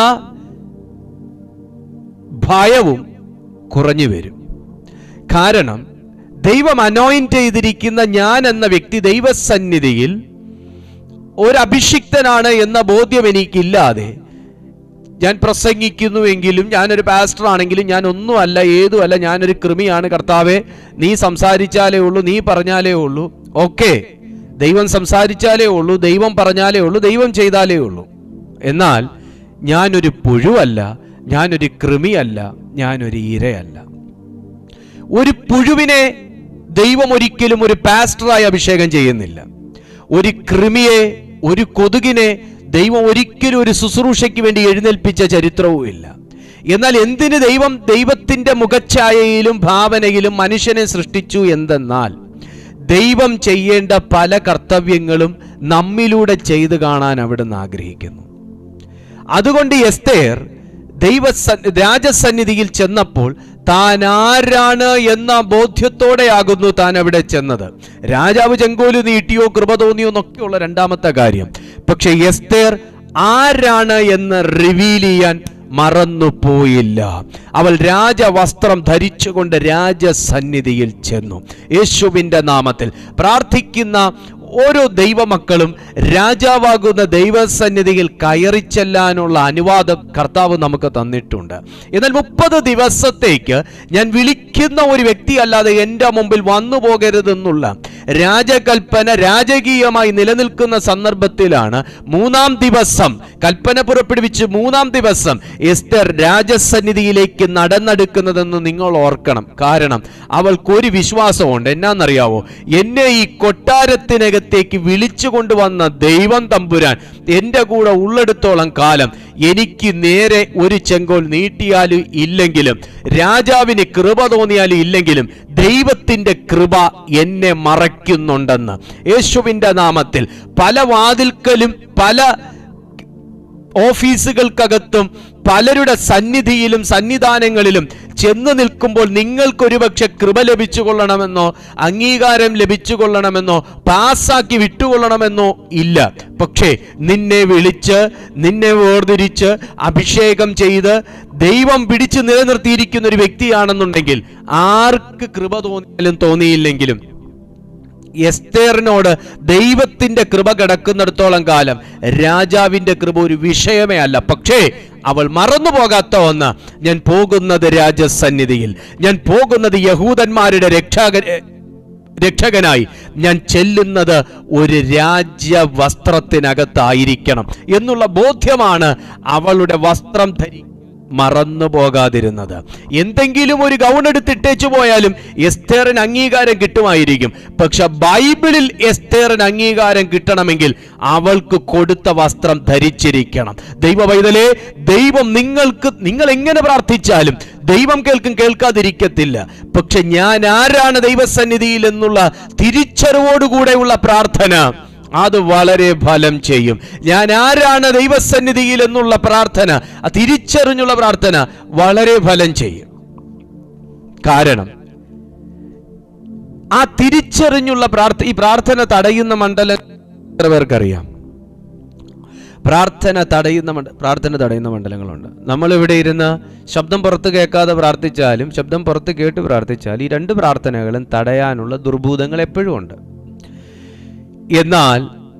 ഭയവും കുറഞ്ഞു വരും കാരണം ദൈവം അനോയിന്റ് ചെയ്തിരിക്കുന്ന ഞാൻ എന്ന വ്യക്തി ദൈവസന്നിധിയിൽ ഒരു അഭിഷിക്തനാണ് എന്ന ബോധ്യം എനിക്കില്ലാതെ ഞാൻ പ്രസംഗിക്കുന്നുവെങ്കിലും ഞാനൊരു പാസ്റ്റർ ആണെങ്കിലും ഞാൻ ഒന്നുമല്ല ഏതുമല്ല ഞാനൊരു കൃമിയാണ് കർത്താവെ നീ സംസാരിച്ചാലേ ഉള്ളൂ നീ പറഞ്ഞാലേ ഉള്ളൂ ഓക്കെ ദൈവം സംസാരിച്ചാലേ ഉള്ളൂ ദൈവം പറഞ്ഞാലേ ഉള്ളൂ ദൈവം ചെയ്താലേ ഉള്ളൂ എന്നാൽ ഞാനൊരു പുഴുവല്ല ഞാനൊരു കൃമിയല്ല ഞാനൊരു ഇരയല്ല ഒരു പുഴുവിനെ ദൈവം ഒരിക്കലും ഒരു പാസ്റ്ററായി അഭിഷേകം ചെയ്യുന്നില്ല ഒരു കൃമിയെ ഒരു കൊതുകിനെ ദൈവം ഒരിക്കലും ഒരു ശുശ്രൂഷയ്ക്ക് വേണ്ടി എഴുന്നേൽപ്പിച്ച ചരിത്രവും ഇല്ല എന്നാൽ എന്തിന് ദൈവം ദൈവത്തിന്റെ മുഖഛായയിലും ഭാവനയിലും മനുഷ്യനെ സൃഷ്ടിച്ചു എന്തെന്നാൽ ദൈവം ചെയ്യേണ്ട പല കർത്തവ്യങ്ങളും നമ്മിലൂടെ ചെയ്തു കാണാൻ അവിടുന്ന് ആഗ്രഹിക്കുന്നു അതുകൊണ്ട് എസ്തേർ ദൈവ രാജസന്നിധിയിൽ ചെന്നപ്പോൾ താൻ ആരാണ് എന്ന ബോധ്യത്തോടെയാകുന്നു താൻ അവിടെ ചെന്നത് രാജാവ് ചെങ്കോല് നീട്ടിയോ കൃപ തോന്നിയോ എന്നൊക്കെയുള്ള രണ്ടാമത്തെ കാര്യം പക്ഷെ എസ്തേർ ആരാണ് എന്ന് റിവീൽ ചെയ്യാൻ മറന്നുപോയില്ല അവൾ രാജവസ്ത്രം ധരിച്ചുകൊണ്ട് രാജസന്നിധിയിൽ ചെന്നു യേശുവിൻ്റെ നാമത്തിൽ പ്രാർത്ഥിക്കുന്ന ഓരോ ദൈവമക്കളും രാജാവാകുന്ന ദൈവസന്നിധിയിൽ കയറി ചെല്ലാനുള്ള അനുവാദം കർത്താവ് നമുക്ക് തന്നിട്ടുണ്ട് എന്നാൽ മുപ്പത് ദിവസത്തേക്ക് ഞാൻ വിളിക്കുന്ന ഒരു വ്യക്തി അല്ലാതെ എൻ്റെ മുമ്പിൽ വന്നു പോകരുതെന്നുള്ള രാജകൽപ്പന രാജകീയമായി നിലനിൽക്കുന്ന സന്ദർഭത്തിലാണ് മൂന്നാം ദിവസം കൽപ്പന പുറപ്പെടുവിച്ച് മൂന്നാം ദിവസം എസ്തർ രാജസന്നിധിയിലേക്ക് നടന്നെടുക്കുന്നതെന്ന് നിങ്ങൾ ഓർക്കണം കാരണം അവൾക്കൊരു വിശ്വാസമുണ്ട് എന്നാന്നറിയാവോ എന്നെ ഈ കൊട്ടാരത്തിനകത്തേക്ക് വിളിച്ചു കൊണ്ടുവന്ന ദൈവം തമ്പുരാൻ എൻ്റെ കൂടെ ഉള്ളിടത്തോളം കാലം എനിക്ക് നേരെ ഒരു ചെങ്കോൽ നീട്ടിയാലും ഇല്ലെങ്കിലും രാജാവിന് കൃപ തോന്നിയാലും ഇല്ലെങ്കിലും ദൈവത്തിൻ്റെ കൃപ എന്നെ മറയ്ക്കുന്നുണ്ടെന്ന് യേശുവിൻ്റെ നാമത്തിൽ പല വാതിൽക്കലും പല ഓഫീസുകൾക്കകത്തും പലരുടെ സന്നിധിയിലും സന്നിധാനങ്ങളിലും ചെന്ന് നിൽക്കുമ്പോൾ നിങ്ങൾക്കൊരുപക്ഷെ കൃപ ലഭിച്ചു കൊള്ളണമെന്നോ അംഗീകാരം ലഭിച്ചു കൊള്ളണമെന്നോ പാസ്സാക്കി വിട്ടുകൊള്ളണമെന്നോ ഇല്ല പക്ഷേ നിന്നെ വിളിച്ച് നിന്നെ വേർതിരിച്ച് അഭിഷേകം ചെയ്ത് ദൈവം പിടിച്ചു നിലനിർത്തിയിരിക്കുന്ന ഒരു വ്യക്തിയാണെന്നുണ്ടെങ്കിൽ ആർക്ക് കൃപ തോന്നിയാലും തോന്നിയില്ലെങ്കിലും എസ്തേറിനോട് ദൈവത്തിന്റെ കൃപ കിടക്കുന്നിടത്തോളം കാലം രാജാവിന്റെ കൃപ ഒരു വിഷയമേ അല്ല പക്ഷേ അവൾ മറന്നു പോകാത്ത ഒന്ന് ഞാൻ പോകുന്നത് രാജസന്നിധിയിൽ ഞാൻ പോകുന്നത് യഹൂദന്മാരുടെ രക്ഷാക രക്ഷകനായി ഞാൻ ചെല്ലുന്നത് ഒരു രാജ്യ വസ്ത്രത്തിനകത്തായിരിക്കണം എന്നുള്ള ബോധ്യമാണ് അവളുടെ വസ്ത്രം ധരി മറന്നു പോകാതിരുന്നത് എന്തെങ്കിലും ഒരു ഗൗൺ എടുത്തിട്ടേച്ചു പോയാലും എസ്തേറിന് അംഗീകാരം കിട്ടുമായിരിക്കും പക്ഷെ ബൈബിളിൽ എസ്തേറിന് അംഗീകാരം കിട്ടണമെങ്കിൽ അവൾക്ക് കൊടുത്ത വസ്ത്രം ധരിച്ചിരിക്കണം ദൈവ പൈതലേ ദൈവം നിങ്ങൾക്ക് നിങ്ങൾ എങ്ങനെ പ്രാർത്ഥിച്ചാലും ദൈവം കേൾക്കും കേൾക്കാതിരിക്കത്തില്ല പക്ഷെ ഞാൻ ആരാണ് ദൈവസന്നിധിയിൽ എന്നുള്ള തിരിച്ചറിവോടുകൂടെയുള്ള പ്രാർത്ഥന അത് വളരെ ഫലം ചെയ്യും ഞാൻ ആരാണ് ദൈവസന്നിധിയിൽ എന്നുള്ള പ്രാർത്ഥന ആ തിരിച്ചറിഞ്ഞുള്ള പ്രാർത്ഥന വളരെ ഫലം ചെയ്യും കാരണം ആ തിരിച്ചറിഞ്ഞുള്ള പ്രാർത്ഥന ഈ പ്രാർത്ഥന തടയുന്ന മണ്ഡലം എത്ര പേർക്കറിയാം പ്രാർത്ഥന തടയുന്ന മണ്ഡ പ്രാർത്ഥന തടയുന്ന മണ്ഡലങ്ങളുണ്ട് നമ്മളിവിടെ ഇരുന്ന് ശബ്ദം പുറത്ത് കേൾക്കാതെ പ്രാർത്ഥിച്ചാലും ശബ്ദം പുറത്ത് കേട്ട് പ്രാർത്ഥിച്ചാൽ ഈ രണ്ട് പ്രാർത്ഥനകളും തടയാനുള്ള ദുർഭൂതങ്ങൾ എപ്പോഴും ഉണ്ട് എന്നാൽ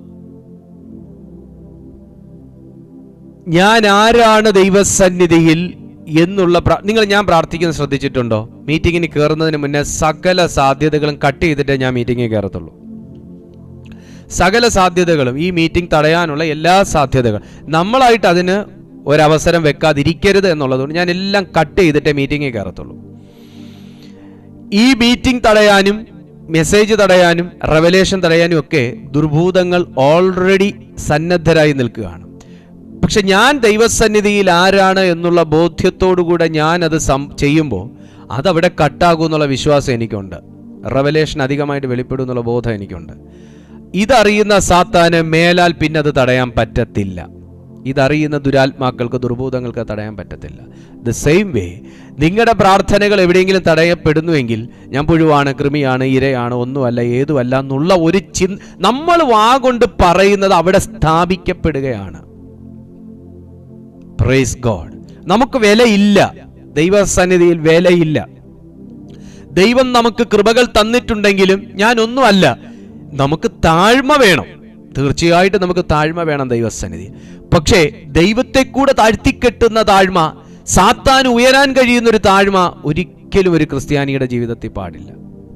ഞാൻ ആരാണ് ദൈവസന്നിധിയിൽ എന്നുള്ള പ്രാ- നിങ്ങൾ ഞാൻ പ്രാർത്ഥിക്കുന്നത് ശ്രദ്ധിച്ചിട്ടുണ്ടോ മീറ്റിങ്ങിന് കയറുന്നതിന് മുന്നേ സകല സാധ്യതകളും കട്ട് ചെയ്തിട്ടേ ഞാൻ മീറ്റിങ്ങിൽ കയറത്തുള്ളൂ സകല സാധ്യതകളും ഈ മീറ്റിംഗ് തടയാനുള്ള എല്ലാ സാധ്യതകളും നമ്മളായിട്ട് അതിന് ഒരവസരം വെക്കാതിരിക്കരുത് എന്നുള്ളതുകൊണ്ട് ഞാൻ എല്ലാം കട്ട് ചെയ്തിട്ടേ മീറ്റിങ്ങിൽ കയറത്തുള്ളൂ ഈ മീറ്റിംഗ് തടയാനും മെസ്സേജ് തടയാനും റെവലേഷൻ തടയാനും ഒക്കെ ദുർഭൂതങ്ങൾ ഓൾറെഡി സന്നദ്ധരായി നിൽക്കുകയാണ് പക്ഷെ ഞാൻ ദൈവസന്നിധിയിൽ ആരാണ് എന്നുള്ള ബോധ്യത്തോടുകൂടെ ഞാൻ അത് സം ചെയ്യുമ്പോൾ അതവിടെ കട്ടാകും എന്നുള്ള വിശ്വാസം എനിക്കുണ്ട് റെവലേഷൻ അധികമായിട്ട് വെളിപ്പെടും എന്നുള്ള ബോധം എനിക്കുണ്ട് ഇതറിയുന്ന സാത്താന് മേലാൽ പിന്നെ അത് തടയാൻ പറ്റത്തില്ല ഇതറിയുന്ന ദുരാത്മാക്കൾക്ക് ദുർഭൂതങ്ങൾക്ക് തടയാൻ പറ്റത്തില്ല ദ സെയിം വേ നിങ്ങളുടെ പ്രാർത്ഥനകൾ എവിടെയെങ്കിലും തടയപ്പെടുന്നുവെങ്കിൽ ഞാൻ പുഴുവാണ് കൃമിയാണ് ഇരയാണ് ഒന്നുമല്ല ഏതുമല്ല എന്നുള്ള ഒരു ചിന് നമ്മൾ വാ കൊണ്ട് പറയുന്നത് അവിടെ സ്ഥാപിക്കപ്പെടുകയാണ് പ്രൈസ് ഗോഡ് നമുക്ക് വിലയില്ല ദൈവസന്നിധിയിൽ വിലയില്ല ദൈവം നമുക്ക് കൃപകൾ തന്നിട്ടുണ്ടെങ്കിലും ഞാൻ ഒന്നുമല്ല നമുക്ക് താഴ്മ വേണം തീർച്ചയായിട്ടും നമുക്ക് താഴ്മ വേണം ദൈവസന്നിധി പക്ഷേ ദൈവത്തെ കൂടെ താഴ്ത്തിക്കെട്ടുന്ന താഴ്മ സാത്താൻ ഉയരാൻ കഴിയുന്ന ഒരു താഴ്മ ഒരിക്കലും ഒരു ക്രിസ്ത്യാനിയുടെ ജീവിതത്തിൽ പാടില്ല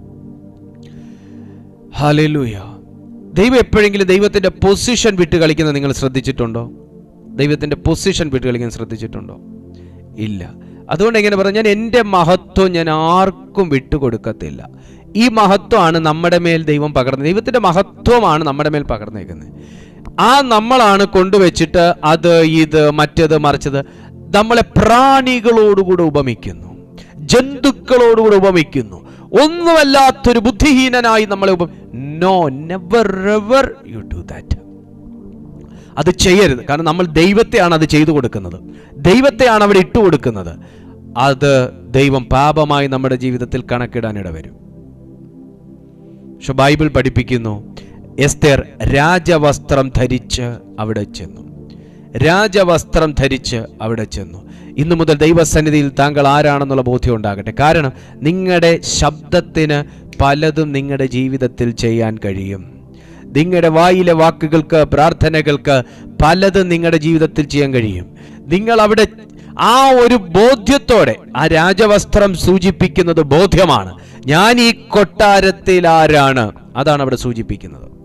ഹല്ലേലൂയ ദൈവം എപ്പോഴെങ്കിലും ദൈവത്തിന്റെ പൊസിഷൻ വിട്ട് കളിക്കുന്നത് നിങ്ങൾ ശ്രദ്ധിച്ചിട്ടുണ്ടോ ദൈവത്തിന്റെ പൊസിഷൻ വിട്ട് കളിക്കാൻ ശ്രദ്ധിച്ചിട്ടുണ്ടോ ഇല്ല അതുകൊണ്ട് എങ്ങനെ പറഞ്ഞു ഞാൻ എൻ്റെ മഹത്വം ഞാൻ ആർക്കും വിട്ടുകൊടുക്കത്തില്ല ഈ മഹത്വമാണ് നമ്മുടെ മേൽ ദൈവം പകർന്നത് ദൈവത്തിന്റെ മഹത്വമാണ് നമ്മുടെ മേൽ പകർന്നേക്കുന്നത് ആ നമ്മളാണ് കൊണ്ടുവച്ചിട്ട് അത് ഇത് മറ്റത് മറിച്ചത് നമ്മളെ പ്രാണികളോടുകൂടെ ഉപമിക്കുന്നു ജന്തുക്കളോടുകൂടെ ഉപമിക്കുന്നു ഒന്നുമല്ലാത്തൊരു ബുദ്ധിഹീനനായി നമ്മളെ ഉപ no never ever you do that അത് ചെയ്യരുത് കാരണം നമ്മൾ ദൈവത്തെയാണ് അത് ചെയ്തു കൊടുക്കുന്നത് ദൈവത്തെയാണ് അവിടെ ഇട്ടു കൊടുക്കുന്നത് അത് ദൈവം പാപമായി നമ്മുടെ ജീവിതത്തിൽ കണക്കിടാനിട വരും പക്ഷെ ബൈബിൾ പഠിപ്പിക്കുന്നു എസ്തേർ രാജവസ്ത്രം ധരിച്ച് അവിടെ ചെന്നു രാജവസ്ത്രം ധരിച്ച് അവിടെ ചെന്നു ഇന്നു മുതൽ ദൈവസന്നിധിയിൽ താങ്കൾ ആരാണെന്നുള്ള ബോധ്യം ഉണ്ടാകട്ടെ കാരണം നിങ്ങളുടെ ശബ്ദത്തിന് പലതും നിങ്ങളുടെ ജീവിതത്തിൽ ചെയ്യാൻ കഴിയും നിങ്ങളുടെ വായിലെ വാക്കുകൾക്ക് പ്രാർത്ഥനകൾക്ക് പലതും നിങ്ങളുടെ ജീവിതത്തിൽ ചെയ്യാൻ കഴിയും നിങ്ങൾ അവിടെ ആ ഒരു ബോധ്യത്തോടെ ആ രാജവസ്ത്രം സൂചിപ്പിക്കുന്നത് ബോധ്യമാണ് ഞാൻ ഈ കൊട്ടാരത്തിൽ ആരാണ് അതാണ് അവിടെ സൂചിപ്പിക്കുന്നത്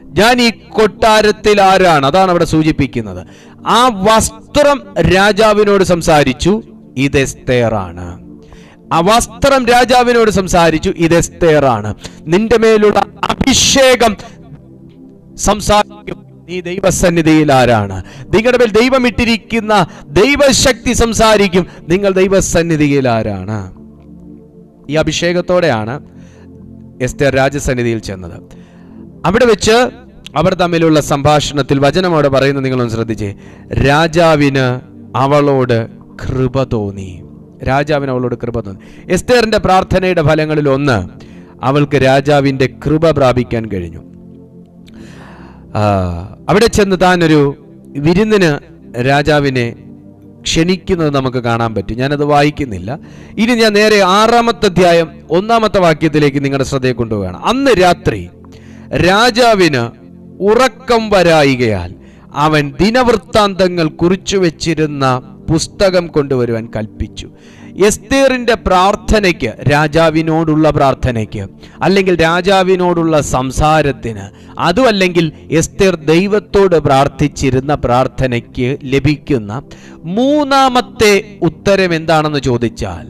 ഞാൻ ഈ കൊട്ടാരത്തിൽ ആരാണ് അതാണ് അവിടെ സൂചിപ്പിക്കുന്നത് ആ വസ്ത്രം രാജാവിനോട് സംസാരിച്ചു ഇത് എസ്തേറാണ് ആ വസ്ത്രം രാജാവിനോട് സംസാരിച്ചു ഇത് എസ്തേറാണ് നിന്റെ മേലുള്ള അഭിഷേകം സംസാരിക്കും നീ ദൈവസന്നിധിയിൽ ആരാണ് നിങ്ങളുടെ മേൽ ദൈവം ഇട്ടിരിക്കുന്ന ദൈവശക്തി സംസാരിക്കും നിങ്ങൾ ദൈവസന്നിധിയിൽ ആരാണ് ഈ അഭിഷേകത്തോടെയാണ് എസ്തേർ രാജസന്നിധിയിൽ ചെന്നത് അവിടെ വെച്ച് അവർ തമ്മിലുള്ള സംഭാഷണത്തിൽ വചനം അവിടെ പറയുന്നത് നിങ്ങളൊന്ന് ശ്രദ്ധിച്ചേ രാജാവിന് അവളോട് കൃപ തോന്നി രാജാവിന് അവളോട് കൃപ തോന്നി എസ്തേറിന്റെ പ്രാർത്ഥനയുടെ ഫലങ്ങളിൽ ഒന്ന് അവൾക്ക് രാജാവിന്റെ കൃപ പ്രാപിക്കാൻ കഴിഞ്ഞു ആ, അവിടെ ചെന്ന് താൻ ഒരു വിരുന്നിന് രാജാവിനെ ക്ഷണിക്കുന്നത് നമുക്ക് കാണാൻ പറ്റും ഞാനത് വായിക്കുന്നില്ല ഇനി ഞാൻ നേരെ ആറാമത്തെ അധ്യായം ഒന്നാമത്തെ വാക്യത്തിലേക്ക് നിങ്ങളുടെ ശ്രദ്ധയെ കൊണ്ടുപോവുകയാണ് അന്ന് രാത്രി രാജാവിന് ഉറക്കം വരായികയാൽ അവൻ ദിനവൃത്താന്തങ്ങൾ കുറിച്ചു വെച്ചിരുന്ന പുസ്തകം കൊണ്ടുവരുവാൻ കൽപ്പിച്ചു എസ്തേറിന്റെ പ്രാർത്ഥനയ്ക്ക് രാജാവിനോടുള്ള പ്രാർത്ഥനയ്ക്ക് അല്ലെങ്കിൽ രാജാവിനോടുള്ള സംസാരത്തിന് അതുമല്ലെങ്കിൽ എസ്തേർ ദൈവത്തോട് പ്രാർത്ഥിച്ചിരുന്ന പ്രാർത്ഥനയ്ക്ക് ലഭിക്കുന്ന മൂന്നാമത്തെ ഉത്തരം എന്താണെന്ന് ചോദിച്ചാൽ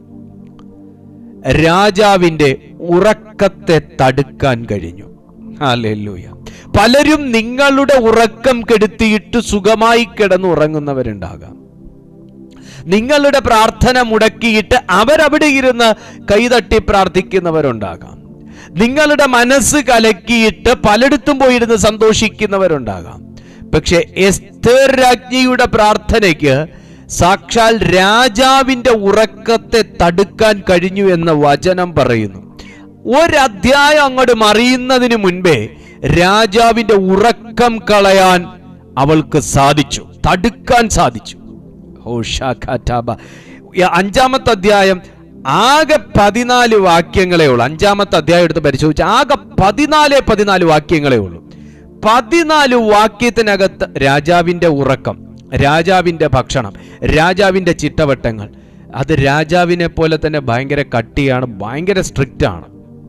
രാജാവിന്റെ ഉറക്കത്തെ തടുക്കാൻ കഴിഞ്ഞു ഹല്ലേലൂയ പലരും നിങ്ങളുടെ ഉറക്കം കെടുത്തിയിട്ട് സുഖമായി കിടന്നുറങ്ങുന്നവരുണ്ടാകാം നിങ്ങളുടെ പ്രാർത്ഥന മുടക്കിയിട്ട് അവരവിടെ ഇരുന്ന് കൈതട്ടി പ്രാർത്ഥിക്കുന്നവരുണ്ടാകാം നിങ്ങളുടെ മനസ്സ് കലക്കിയിട്ട് പലയിടത്തും പോയിരുന്ന് സന്തോഷിക്കുന്നവരുണ്ടാകാം പക്ഷെ എസ്തേർ രാജ്ഞിയുടെ പ്രാർത്ഥനയ്ക്ക് സാക്ഷാൽ രാജാവിന്റെ ഉറക്കത്തെ തടുക്കാൻ കഴിഞ്ഞു എന്ന് വചനം പറയുന്നു ഒരധ്യായം അങ്ങോട്ട് മറിയുന്നതിന് മുൻപേ രാജാവിന്റെ ഉറക്കം കളയാൻ അവൾക്ക് സാധിച്ചു തടുക്കാൻ സാധിച്ചു ഹോഷാഖാറ്റാബ. ഈ അഞ്ചാമത്തെ അധ്യായം ആകെ പതിനാല് വാക്യങ്ങളേ ഉള്ളൂ അഞ്ചാമത്തെ അധ്യായം എടുത്ത് പരിശോധിച്ച് ആകെ പതിനാല് പതിനാല് വാക്യങ്ങളേ ഉള്ളൂ പതിനാല് വാക്യത്തിനകത്ത് രാജാവിന്റെ ഉറക്കം രാജാവിന്റെ ഭക്ഷണം രാജാവിന്റെ ചിട്ടവട്ടങ്ങൾ അത് രാജാവിനെ പോലെ തന്നെ ഭയങ്കര കട്ടിയാണ് ഭയങ്കര സ്ട്രിക്റ്റ് ആണ്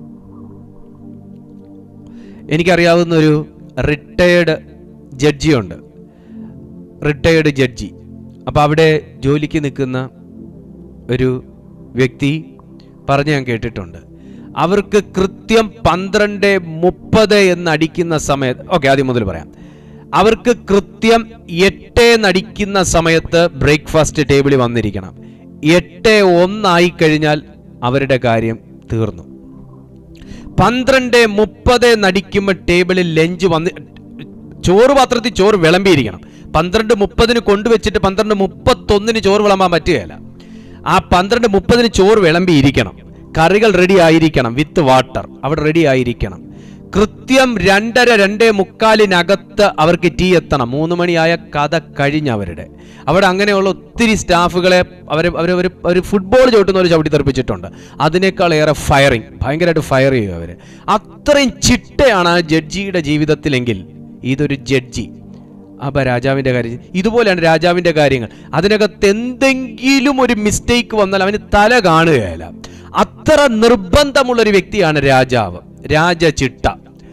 എനിക്കറിയാവുന്ന ഒരു റിട്ടയേർഡ് ജഡ്ജിയുണ്ട് റിട്ടയേർഡ് ജഡ്ജി അപ്പോൾ അവിടെ ജോലിക്ക് നിൽക്കുന്ന ഒരു വ്യക്തി പറഞ്ഞ് ഞാൻ കേട്ടിട്ടുണ്ട് അവർക്ക് കൃത്യം പന്ത്രണ്ട് മുപ്പത് എന്നടിക്കുന്ന സമയത്ത് ഓക്കെ ആദ്യം മുതൽ പറയാം അവർക്ക് കൃത്യം എട്ട് എന്നടിക്കുന്ന സമയത്ത് ബ്രേക്ക്ഫാസ്റ്റ് ടേബിളിൽ വന്നിരിക്കണം എട്ട് ഒന്നായി കഴിഞ്ഞാൽ അവരുടെ കാര്യം തീർന്നു പന്ത്രണ്ട് മുപ്പത് നടിക്കുമ്പോൾ ടേബിളിൽ ലഞ്ച് വന്ന് ചോറ് പാത്രത്തിൽ ചോറ് വിളമ്പിയിരിക്കണം പന്ത്രണ്ട് മുപ്പതിന് കൊണ്ടുവച്ചിട്ട് പന്ത്രണ്ട് മുപ്പത്തൊന്നിന് ചോറ് വിളമ്പാൻ പറ്റുകയില്ല ആ പന്ത്രണ്ട് മുപ്പതിന് ചോറ് വിളമ്പിയിരിക്കണം കറികൾ റെഡി ആയിരിക്കണം വിത്ത് വാട്ടർ അവിടെ റെഡി ആയിരിക്കണം കൃത്യം രണ്ടര രണ്ടേ മുക്കാലിനകത്ത് അവർക്ക് ടീ എത്തണം മൂന്ന് മണിയായ കഥ കഴിഞ്ഞ അവരുടെ അവിടെ അങ്ങനെയുള്ള ഒത്തിരി സ്റ്റാഫുകളെ അവർ അവർ ഒരു ഒരു ഫുട്ബോൾ ചവിട്ടുന്ന ഒരു ചവിട്ടി തെറിപ്പിച്ചിട്ടുണ്ട് അതിനേക്കാൾ ഏറെ ഫയറിങ് ഭയങ്കരമായിട്ട് ഫയർ ചെയ്യും അവർ അത്രയും ചിട്ടയാണ് ആ ജഡ്ജിയുടെ ജീവിതത്തിലെങ്കിൽ ഇതൊരു ജഡ്ജി അപ്പൊ രാജാവിന്റെ കാര്യം ഇതുപോലെയാണ് രാജാവിന്റെ കാര്യങ്ങൾ അതിനകത്ത് എന്തെങ്കിലും ഒരു മിസ്റ്റേക്ക് വന്നാൽ അവന് തല കാണുകയില്ല അത്ര നിർബന്ധമുള്ള ഒരു വ്യക്തിയാണ് രാജാവ് രാജചിട്ട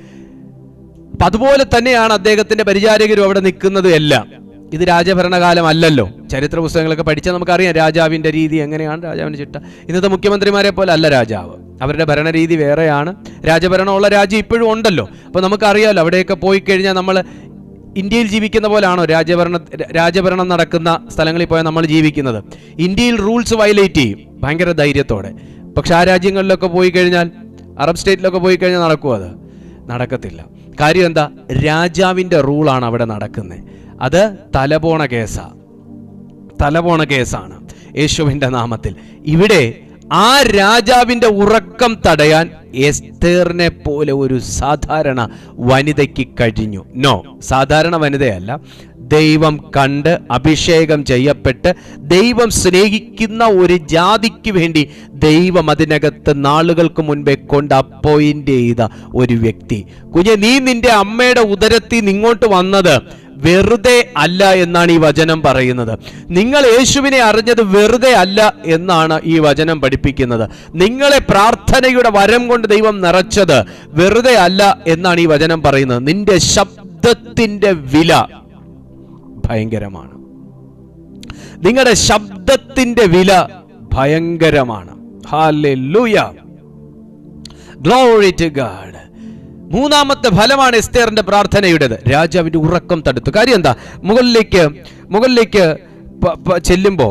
അപ്പൊ അതുപോലെ തന്നെയാണ് അദ്ദേഹത്തിന്റെ പരിചാരകരും അവിടെ നിൽക്കുന്നത് എല്ലാം ഇത് രാജഭരണകാലം അല്ലല്ലോ ചരിത്ര പുസ്തകങ്ങളൊക്കെ പഠിച്ചാൽ നമുക്കറിയാം രാജാവിന്റെ രീതി എങ്ങനെയാണ് രാജാവിന്റെ ചിട്ട ഇന്നത്തെ മുഖ്യമന്ത്രിമാരെ പോലെ അല്ല രാജാവ് അവരുടെ ഭരണരീതി വേറെയാണ് രാജഭരണമുള്ള രാജ്യം ഇപ്പോഴും ഉണ്ടല്ലോ അപ്പോൾ നമുക്കറിയാമല്ലോ അവിടെയൊക്കെ പോയി കഴിഞ്ഞാൽ നമ്മൾ ഇന്ത്യയിൽ ജീവിക്കുന്ന പോലാണോ രാജഭരണ രാജഭരണം നടക്കുന്ന സ്ഥലങ്ങളിൽ പോയാൽ നമ്മൾ ജീവിക്കുന്നത് ഇന്ത്യയിൽ റൂൾസ് വയലേറ്റ് ചെയ്യും ഭയങ്കര ധൈര്യത്തോടെ പക്ഷെ ആ രാജ്യങ്ങളിലൊക്കെ പോയി കഴിഞ്ഞാൽ അറബ് സ്റ്റേറ്റിലൊക്കെ പോയി കഴിഞ്ഞാൽ നടക്കുമോ അത് നടക്കത്തില്ല കാര്യം എന്താ രാജാവിൻ്റെ റൂളാണ് അവിടെ നടക്കുന്നത് അത് തലപോണ കേസാ തലപോണ കേസാണ് യേശുവിൻ്റെ നാമത്തിൽ ഇവിടെ ആ രാജാവിൻ്റെ ഉറക്കം തടയാൻ എസ്തേറിനെ പോലെ ഒരു സാധാരണ വനിതയ്ക്ക് കഴിഞ്ഞു നോ സാധാരണ വനിതയല്ല ദൈവം കണ്ട് അഭിഷേകം ചെയ്യപ്പെട്ട് ദൈവം സ്നേഹിക്കുന്ന ഒരു ജാതിക്ക് വേണ്ടി ദൈവം അതിനകത്ത് നാളുകൾക്ക് മുൻപേ കൊണ്ട് അപ്പോയിന്റ് ചെയ്ത ഒരു വ്യക്തി കുഞ്ഞെ നീ നിന്റെ അമ്മയുടെ ഉദരത്തിൽ നിന്ന് ഇങ്ങോട്ട് വന്നത് വെറുതെ അല്ല എന്നാണ് ഈ വചനം പറയുന്നത് നിങ്ങൾ യേശുവിനെ അറിഞ്ഞത് വെറുതെ അല്ല എന്നാണ് ഈ വചനം പഠിപ്പിക്കുന്നത് നിങ്ങളെ പ്രാർത്ഥനയുടെ വരം കൊണ്ട് ദൈവം നിറച്ചത് വെറുതെ അല്ല എന്നാണ് ഈ വചനം പറയുന്നത് നിന്റെ ശബ്ദത്തിന്റെ വില ഭയങ്കരമാണ് നിങ്ങളുടെ ശബ്ദത്തിന്റെ വില ഭയങ്കരമാണ് ഹാലൂയ ഗ്ലോറി ടു ഗാഡ് മൂന്നാമത്തെ ഫലമാണ് എസ്തേറിന്റെ പ്രാർത്ഥനയുടേത് രാജാവിന്റെ ഉറക്കം തടുത്തു കാര്യം എന്താ മുകളിലേക്ക് മുകളിലേക്ക് പ- പ- ചെല്ലുമ്പോ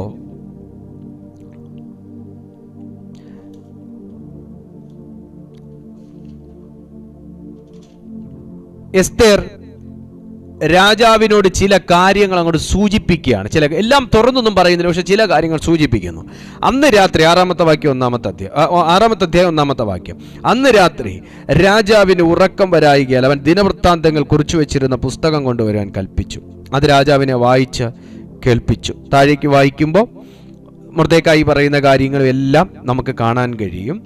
എസ്തേർ രാജാവിനോട് ചില കാര്യങ്ങൾ അങ്ങോട്ട് സൂചിപ്പിക്കുകയാണ് ചില എല്ലാം തുറന്നൊന്നും പറയുന്നില്ല പക്ഷെ ചില കാര്യങ്ങൾ സൂചിപ്പിക്കുന്നു അന്ന് രാത്രി ആറാമത്തെ വാക്യം ഒന്നാമത്തെ അധ്യായം ആ, ആ, ആറാമത്തെ അധ്യായം ഒന്നാമത്തെ വാക്യം അന്ന് രാത്രി രാജാവിന് ഉറക്കം വരായികയാൽ അവൻ ദിനവൃത്താന്തങ്ങൾ കുറിച്ചു വെച്ചിരുന്ന പുസ്തകം കൊണ്ടുവരാൻ കൽപ്പിച്ചു അത് രാജാവിനെ വായിച്ച് കേൾപ്പിച്ചു താഴേക്ക് വായിക്കുമ്പോൾ മൃതേക്കായി പറയുന്ന കാര്യങ്ങളും എല്ലാം നമുക്ക് കാണാൻ കഴിയും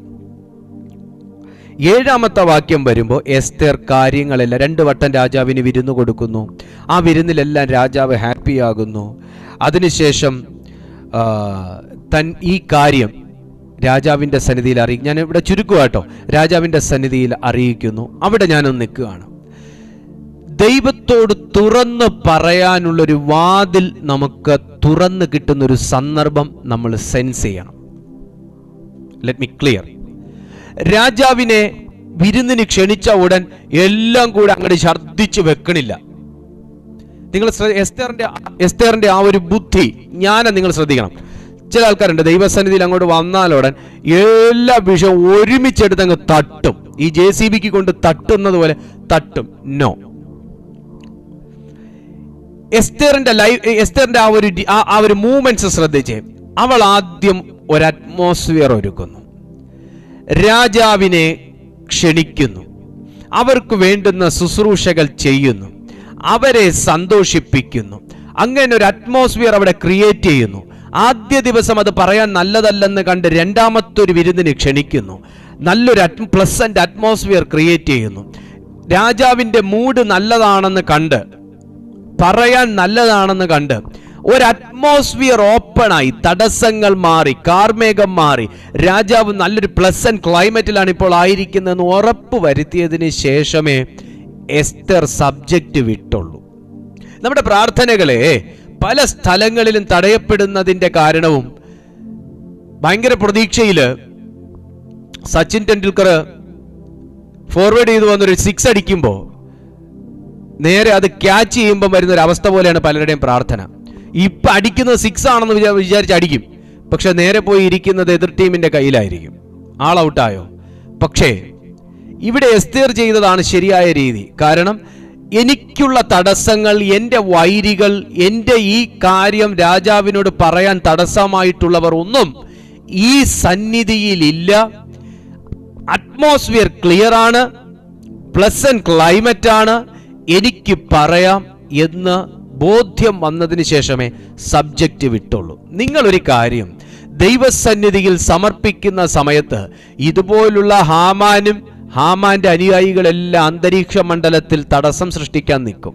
ഏഴാമത്തെ വാക്യം വരുമ്പോൾ എസ്തേർ കാര്യങ്ങളെല്ലാം രണ്ട് വട്ടം രാജാവിന് വിരുന്ന് കൊടുക്കുന്നു ആ വിരുന്നിലെല്ലാം രാജാവ് ഹാപ്പിയാകുന്നു അതിനുശേഷം ആ, തൻ ഈ കാര്യം രാജാവിൻ്റെ സന്നിധിയിൽ അറിയിക്കും ഞാൻ ഇവിടെ ചുരുക്കുക കേട്ടോ രാജാവിൻ്റെ സന്നിധിയിൽ അറിയിക്കുന്നു അവിടെ ഞാനൊന്ന് നിൽക്കുകയാണ് ദൈവത്തോട് തുറന്ന് പറയാനുള്ളൊരു വാതിൽ നമുക്ക് തുറന്ന് കിട്ടുന്നൊരു സന്ദർഭം നമ്മൾ സെൻസ് ചെയ്യണം ലെറ്റ് മി ക്ലിയർ രാജാവിനെ വിരുന്നിന് ക്ഷണിച്ച ഉടൻ എല്ലാം കൂടെ അങ്ങോട്ട് ഛർദ്ദിച്ച് വെക്കണില്ല നിങ്ങൾ ശ്ര- എസ്തേറിന്റെ എസ്തേറിന്റെ ആ ഒരു ബുദ്ധി ജ്ഞാനം നിങ്ങൾ ശ്രദ്ധിക്കണം ചില ആൾക്കാരുണ്ട് ദൈവസന്നിധിയിൽ അങ്ങോട്ട് വന്നാലുടൻ എല്ലാ വിഷയവും ഒരുമിച്ചെടുത്ത് അങ്ങ് തട്ടും ഈ ജെ സി ബിക്ക് കൊണ്ട് തട്ടുന്നത് പോലെ തട്ടും നോ എസ്തേറിന്റെ ലൈഫ് എസ്തേറിന്റെ ആ ഒരു ഡി- ആ- ആ ഒരു മൂവ്മെന്റ്സ് ശ്രദ്ധിച്ചേ അവൾ ആദ്യം ഒരു അറ്റ്മോസ്ഫിയർ ഒരുക്കുന്നു രാജാവിനെ ക്ഷണിക്കുന്നു അവർക്ക് വേണ്ടുന്ന ശുശ്രൂഷകൾ ചെയ്യുന്നു അവരെ സന്തോഷിപ്പിക്കുന്നു അങ്ങനെ ഒരു അറ്റ്മോസ്ഫിയർ അവിടെ ക്രിയേറ്റ് ചെയ്യുന്നു ആദ്യ ദിവസം അത് പറയാൻ നല്ലതല്ലെന്ന് കണ്ട് രണ്ടാമത്തെ ഒരു വിരുന്നിന് ക്ഷണിക്കുന്നു നല്ലൊരു അറ്റ് പ്ലസന്റ് അറ്റ്മോസ്ഫിയർ ക്രിയേറ്റ് ചെയ്യുന്നു രാജാവിൻ്റെ മൂഡ് നല്ലതാണെന്ന് കണ്ട് പറയാൻ നല്ലതാണെന്ന് കണ്ട് ഒരു അറ്റ്മോസ്ഫിയർ ഓപ്പണായി തടസ്സങ്ങൾ മാറി കാർമേഘം മാറി രാജാവ് നല്ലൊരു പ്ലസന്റ് ക്ലൈമറ്റിലാണ് ഇപ്പോൾ ആയിരിക്കുന്നതെന്ന് ഉറപ്പ് വരുത്തിയതിന് ശേഷമേ എസ്തർ സബ്ജക്റ്റ് വിട്ടുള്ളൂ നമ്മുടെ പ്രാർത്ഥനകളെ പല സ്ഥലങ്ങളിലും തടയപ്പെടുന്നതിന്റെ കാരണവും ഭയങ്കര പ്രതീക്ഷയില് സച്ചിൻ ടെണ്ടുൽക്കർ ഫോർവേഡ് ചെയ്തു വന്നൊരു സിക്സ് അടിക്കുമ്പോൾ നേരെ അത് ക്യാച്ച് ചെയ്യുമ്പോൾ വരുന്ന ഒരു അവസ്ഥ പോലെയാണ് പലരുടെയും പ്രാർത്ഥന ഇപ്പൊ അടിക്കുന്നത് സിക്സ് ആണെന്ന് വിചാ- വിചാരിച്ച് അടിക്കും പക്ഷെ നേരെ പോയി ഇരിക്കുന്നത് എതിർ ടീമിന്റെ കയ്യിലായിരിക്കും ആൾ ഔട്ടായോ പക്ഷേ ഇവിടെ എസ്തേർ ചെയ്തതാണ് ശരിയായ രീതി കാരണം എനിക്കുള്ള തടസ്സങ്ങൾ എൻ്റെ വൈരികൾ എൻ്റെ ഈ കാര്യം രാജാവിനോട് പറയാൻ തടസ്സമായിട്ടുള്ളവർ ഒന്നും ഈ സന്നിധിയിലില്ല അറ്റ്മോസ്ഫിയർ ക്ലിയർ ആണ് പ്ലസന്റ് ക്ലൈമറ്റ് ആണ് എനിക്ക് പറയാം എന്ന് ബോധ്യം വന്നതിന് ശേഷമേ സബ്ജക്റ്റ് വിട്ടുള്ളൂ നിങ്ങളൊരു കാര്യം ദൈവസന്നിധിയിൽ സമർപ്പിക്കുന്ന സമയത്ത് ഇതുപോലുള്ള ഹാമാനും ഹാമാന്റെ അനുയായികളെല്ലാം അന്തരീക്ഷ മണ്ഡലത്തിൽ തടസ്സം സൃഷ്ടിക്കാൻ നിൽക്കും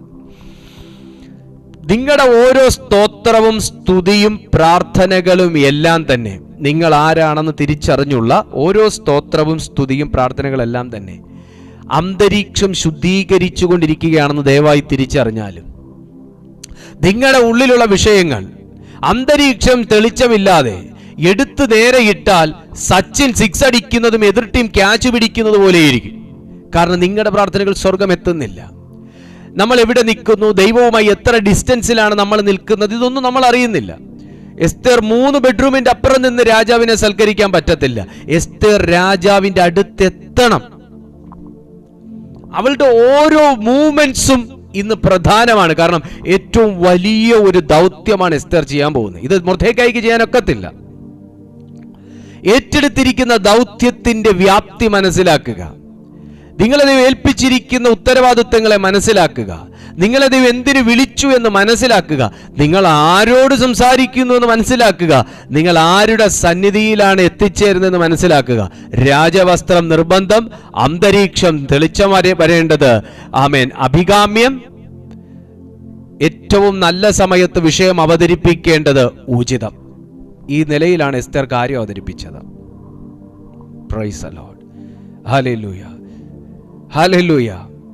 നിങ്ങളുടെ ഓരോ സ്തോത്രവും സ്തുതിയും പ്രാർത്ഥനകളും എല്ലാം തന്നെ നിങ്ങൾ ആരാണെന്ന് തിരിച്ചറിഞ്ഞുള്ള ഓരോ സ്തോത്രവും സ്തുതിയും പ്രാർത്ഥനകളെല്ലാം തന്നെ അന്തരീക്ഷം ശുദ്ധീകരിച്ചു കൊണ്ടിരിക്കുകയാണെന്ന് ദയവായി തിരിച്ചറിഞ്ഞാലും നിങ്ങളുടെ ഉള്ളിലുള്ള വിഷയങ്ങൾ അന്തരീക്ഷം തെളിച്ചമില്ലാതെ എടുത്തു നേരെ ഇട്ടാൽ സച്ചിൻ സിക്സ് അടിക്കുന്നതും എതിർ ടീം ക്യാച്ച് പിടിക്കുന്നത് പോലെയിരിക്കും കാരണം നിങ്ങളുടെ പ്രാർത്ഥനകൾ സ്വർഗം എത്തുന്നില്ല നമ്മൾ എവിടെ നിൽക്കുന്നു ദൈവവുമായി എത്ര ഡിസ്റ്റൻസിലാണ് നമ്മൾ നിൽക്കുന്നത് ഇതൊന്നും നമ്മൾ അറിയുന്നില്ല എസ്തേർ മൂന്ന് ബെഡ്റൂമിന്റെ അപ്പുറം നിന്ന് രാജാവിനെ സൽക്കരിക്കാൻ പറ്റത്തില്ല എസ്തേർ രാജാവിന്റെ അടുത്തെത്തണം അവളുടെ ഓരോ മൂവ്മെന്റ്സും ഇന്ന് പ്രധാനമാണ് കാരണം ഏറ്റവും വലിയ ഒരു ദൗത്യമാണ് എസ്തർ ചെയ്യാൻ പോകുന്നത് ഇത് മൊർദ്ധേക്കായിക്ക് ചെയ്യാനൊക്കത്തില്ല ഏറ്റെടുത്തിരിക്കുന്ന ദൗത്യത്തിന്റെ വ്യാപ്തി മനസ്സിലാക്കുക നിങ്ങളെ ദൈവം ഏൽപ്പിച്ചിരിക്കുന്ന ഉത്തരവാദിത്തങ്ങളെ മനസ്സിലാക്കുക നിങ്ങളെ ദൈവം എന്തിനു വിളിച്ചു എന്ന് മനസ്സിലാക്കുക നിങ്ങൾ ആരോട് സംസാരിക്കുന്നു എന്ന് മനസ്സിലാക്കുക നിങ്ങൾ ആരുടെ സന്നിധിയിലാണ് എത്തിച്ചേരുന്നതെന്ന് മനസ്സിലാക്കുക രാജവസ്ത്രം നിർബന്ധം അന്തരീക്ഷം തെളിച്ചം വരെ വരേണ്ടത് ആമേൻ അഭികാമ്യം ഏറ്റവും നല്ല സമയത്ത് വിഷയം അവതരിപ്പിക്കേണ്ടത് ഉചിതം ഈ നിലയിലാണ് എസ്തർ കാര്യം അവതരിപ്പിച്ചത് പ്രൈസ് അലോഡ് ഹാലൂയ ഹാലൂയ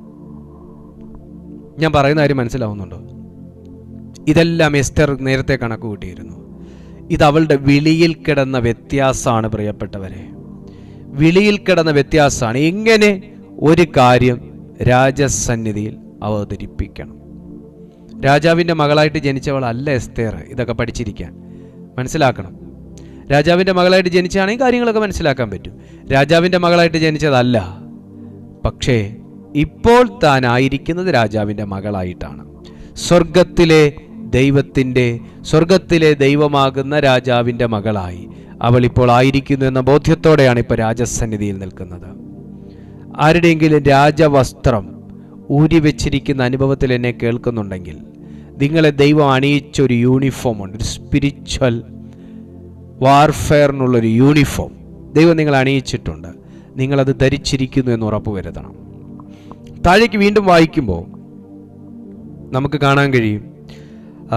ഞാൻ പറയുന്ന കാര്യം മനസ്സിലാവുന്നുണ്ടോ ഇതെല്ലാം എസ്തർ നേരത്തെ കണക്ക് കൂട്ടിയിരുന്നു ഇത് അവളുടെ വിളിയിൽ കിടന്ന വ്യത്യാസമാണ് പ്രിയപ്പെട്ടവരെ വിളിയിൽ കിടന്ന വ്യത്യാസമാണ് എങ്ങനെ ഒരു കാര്യം രാജസന്നിധിയിൽ അവതരിപ്പിക്കണം രാജാവിൻ്റെ മകളായിട്ട് ജനിച്ചവളല്ല എസ്തേർ ഇതൊക്കെ പഠിച്ചിരിക്കാൻ മനസ്സിലാക്കണം രാജാവിൻ്റെ മകളായിട്ട് ജനിച്ചാണെങ്കിൽ കാര്യങ്ങളൊക്കെ മനസ്സിലാക്കാൻ പറ്റും രാജാവിൻ്റെ മകളായിട്ട് ജനിച്ചതല്ല പക്ഷേ ഇപ്പോൾ താൻ ആയിരിക്കുന്നത് രാജാവിൻ്റെ മകളായിട്ടാണ് സ്വർഗത്തിലെ ദൈവത്തിൻ്റെ സ്വർഗത്തിലെ ദൈവമാകുന്ന രാജാവിൻ്റെ മകളായി അവൾ ഇപ്പോൾ ആയിരിക്കുന്നു എന്ന ബോധ്യത്തോടെയാണ് ഇപ്പോൾ രാജസന്നിധിയിൽ നിൽക്കുന്നത് ആരുടെയെങ്കിലും രാജവസ്ത്രം ഊരി വെച്ചിരിക്കുന്ന അനുഭവത്തിൽ എന്നെ കേൾക്കുന്നുണ്ടെങ്കിൽ നിങ്ങളെ ദൈവം അണിയിച്ച ഒരു യൂണിഫോം ഉണ്ട് ഒരു സ്പിരിച്വൽ വാർഫെയറിനുള്ളൊരു യൂണിഫോം ദൈവം നിങ്ങളെ അണിയിച്ചിട്ടുണ്ട് നിങ്ങളത് ധരിച്ചിരിക്കുന്നു എന്ന് ഉറപ്പുവരുത്തണം താഴേക്ക് വീണ്ടും വായിക്കുമ്പോൾ നമുക്ക് കാണാൻ കഴിയും ആ,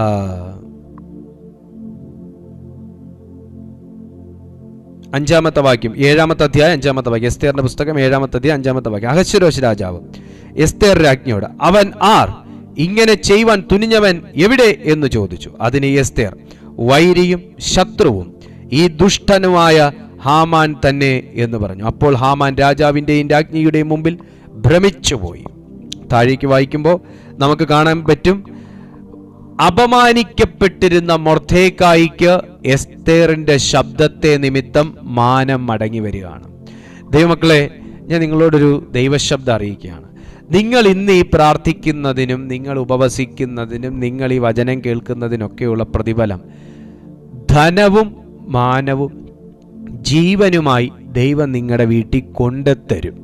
അഞ്ചാമത്തെ വാക്യം ഏഴാമത്തെ അധ്യായം അഞ്ചാമത്തെ വാക്യം എസ്തേറിന്റെ പുസ്തകം ഏഴാമത്തെ അധ്യായം അഞ്ചാമത്തെ വാക്യം അഹശ്വരോശ് രാജാവ് എസ്തേർ രാജ്ഞിയോട് അവൻ ആർ ഇങ്ങനെ ചെയ്യുവാൻ തുനിഞ്ഞവൻ എവിടെ എന്ന് ചോദിച്ചു അതിന് എസ്തേർ വൈരിയും ശത്രുവും ഈ ദുഷ്ടനുമായ ഹാമാൻ തന്നെ എന്ന് പറഞ്ഞു അപ്പോൾ ഹാമാൻ രാജാവിൻ്റെയും രാജ്ഞിയുടെയും മുമ്പിൽ ഭ്രമിച്ചുപോയി താഴേക്ക് വായിക്കുമ്പോൾ നമുക്ക് കാണാൻ പറ്റും അപമാനിക്കപ്പെട്ടിരുന്ന മൊർദ്ധേക്കായിക്ക് എസ്തേറിന്റെ ശബ്ദത്തെ നിമിത്തം മാനം മടങ്ങി വരികയാണ് ദൈവമക്കളെ ഞാൻ നിങ്ങളോടൊരു ദൈവശബ്ദം അറിയിക്കുകയാണ് നിങ്ങൾ ഇന്ന് ഈ പ്രാർത്ഥിക്കുന്നതിനും നിങ്ങൾ ഉപവസിക്കുന്നതിനും നിങ്ങൾ ഈ വചനം കേൾക്കുന്നതിനൊക്കെയുള്ള പ്രതിഫലം ധനവും മാനവും ജീവനുമായി ദൈവം നിങ്ങളുടെ വീട്ടിൽ കൊണ്ടെത്തരും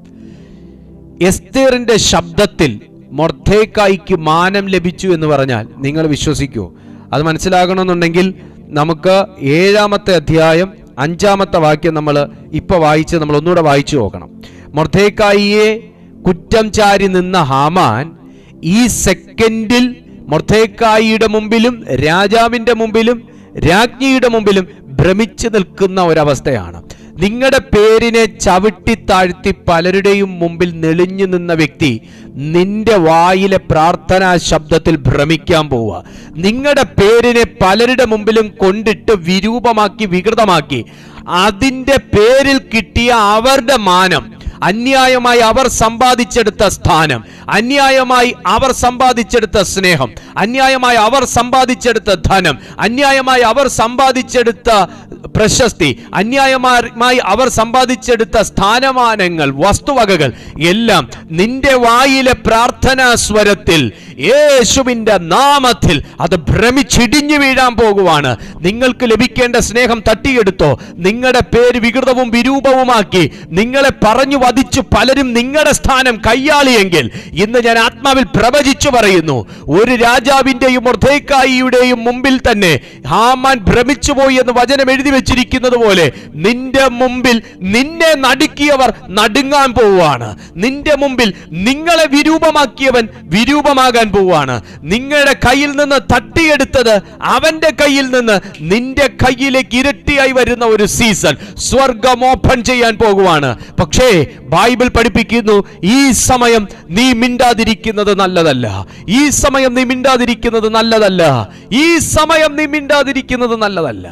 എസ്തേറിന്റെ ശബ്ദത്തിൽ മൊർദ്ധേക്കായിക്ക് മാനം ലഭിച്ചു എന്ന് പറഞ്ഞാൽ നിങ്ങൾ വിശ്വസിക്കുമോ അത് മനസ്സിലാകണമെന്നുണ്ടെങ്കിൽ നമുക്ക് ഏഴാമത്തെ അധ്യായം അഞ്ചാമത്തെ വാക്യം നമ്മൾ ഇപ്പോൾ വായിച്ച് നമ്മൾ ഒന്നുകൂടെ വായിച്ചു നോക്കണം മൊർദ്ധേക്കായിയെ കുറ്റം ചാരി നിന്ന ഹാമാൻ ഈ സെക്കൻഡിൽ മൊർദ്ധേക്കായിയുടെ മുമ്പിലും രാജാവിൻ്റെ മുമ്പിലും രാജ്ഞിയുടെ മുമ്പിലും ഭ്രമിച്ചു നിൽക്കുന്ന ഒരവസ്ഥയാണ് നിങ്ങളുടെ പേരിനെ ചവിട്ടി താഴ്ത്തി പലരുടെയും മുമ്പിൽ നെളിഞ്ഞു നിന്ന വ്യക്തി നിന്റെ വായിലെ പ്രാർത്ഥനാ ശബ്ദത്തിൽ ഭ്രമിക്കാൻ പോവുക നിങ്ങളുടെ പേരിനെ പലരുടെ മുമ്പിലും കൊണ്ടിട്ട് വിരൂപമാക്കി വികൃതമാക്കി അതിൻ്റെ പേരിൽ കിട്ടിയ അവരുടെ മാനം അന്യായമായി അവർ സമ്പാദിച്ചെടുത്ത സ്ഥാനം അന്യായമായി അവർ സമ്പാദിച്ചെടുത്ത സ്നേഹം അന്യായമായി അവർ സമ്പാദിച്ചെടുത്ത ധനം അന്യായമായി അവർ സമ്പാദിച്ചെടുത്ത പ്രശസ്തി അന്യായമായി അവർ സമ്പാദിച്ചെടുത്ത സ്ഥാനമാനങ്ങൾ വസ്തുവകകൾ എല്ലാം നിന്റെ വായിലെ പ്രാർത്ഥനാ സ്വരത്തിൽ യേശുവിൻ്റെ നാമത്തിൽ അത് ഭ്രമിച്ചിടിഞ്ഞു വീഴാൻ പോകുവാണ് നിങ്ങൾക്ക് ലഭിക്കേണ്ട സ്നേഹം തട്ടിയെടുത്തോ നിങ്ങളുടെ പേര് വികൃതവും വിരൂപവുമാക്കി നിങ്ങളെ പറഞ്ഞു വധിച്ചു പലരും നിങ്ങളുടെ സ്ഥാനം കയ്യാളിയെങ്കിൽ ഇന്ന് ഞാൻ ആത്മാവിൽ പ്രവചിച്ചു പറയുന്നു ഒരു രാജാവിൻ്റെയും മൊർദ്ധേക്കായിയുടെയും മുമ്പിൽ തന്നെ ഹാമാൻ ഭ്രമിച്ചുപോയി എന്ന് വചനം എഴുതി വെച്ചിരിക്കുന്നത് പോലെ നിന്റെ മുമ്പിൽ നിന്നെ നടുക്കിയവർ നടുങ്ങാൻ പോവുകയാണ് നിന്റെ മുമ്പിൽ നിങ്ങളെ വിരൂപമാക്കിയവൻ വിരൂപമാകാൻ പോവുകയാണ് നിങ്ങളുടെ കയ്യിൽ നിന്ന് തട്ടിയെടുത്തത് അവന്റെ കയ്യിൽ നിന്ന് നിന്റെ കയ്യിലേക്ക് ഇരട്ടിയായി വരുന്ന ഒരു സീസൺ സ്വർഗം ഓപ്പൺ ചെയ്യാൻ പോകുവാണ് പക്ഷേ ബൈബിൾ പഠിപ്പിക്കുന്നു ഈ സമയം നീ മിണ്ടാതിരിക്കുന്നത് നല്ലതല്ല ഈ സമയം നീ മിണ്ടാതിരിക്കുന്നത് നല്ലതല്ല ഈ സമയം നീ മിണ്ടാതിരിക്കുന്നത് നല്ലതല്ല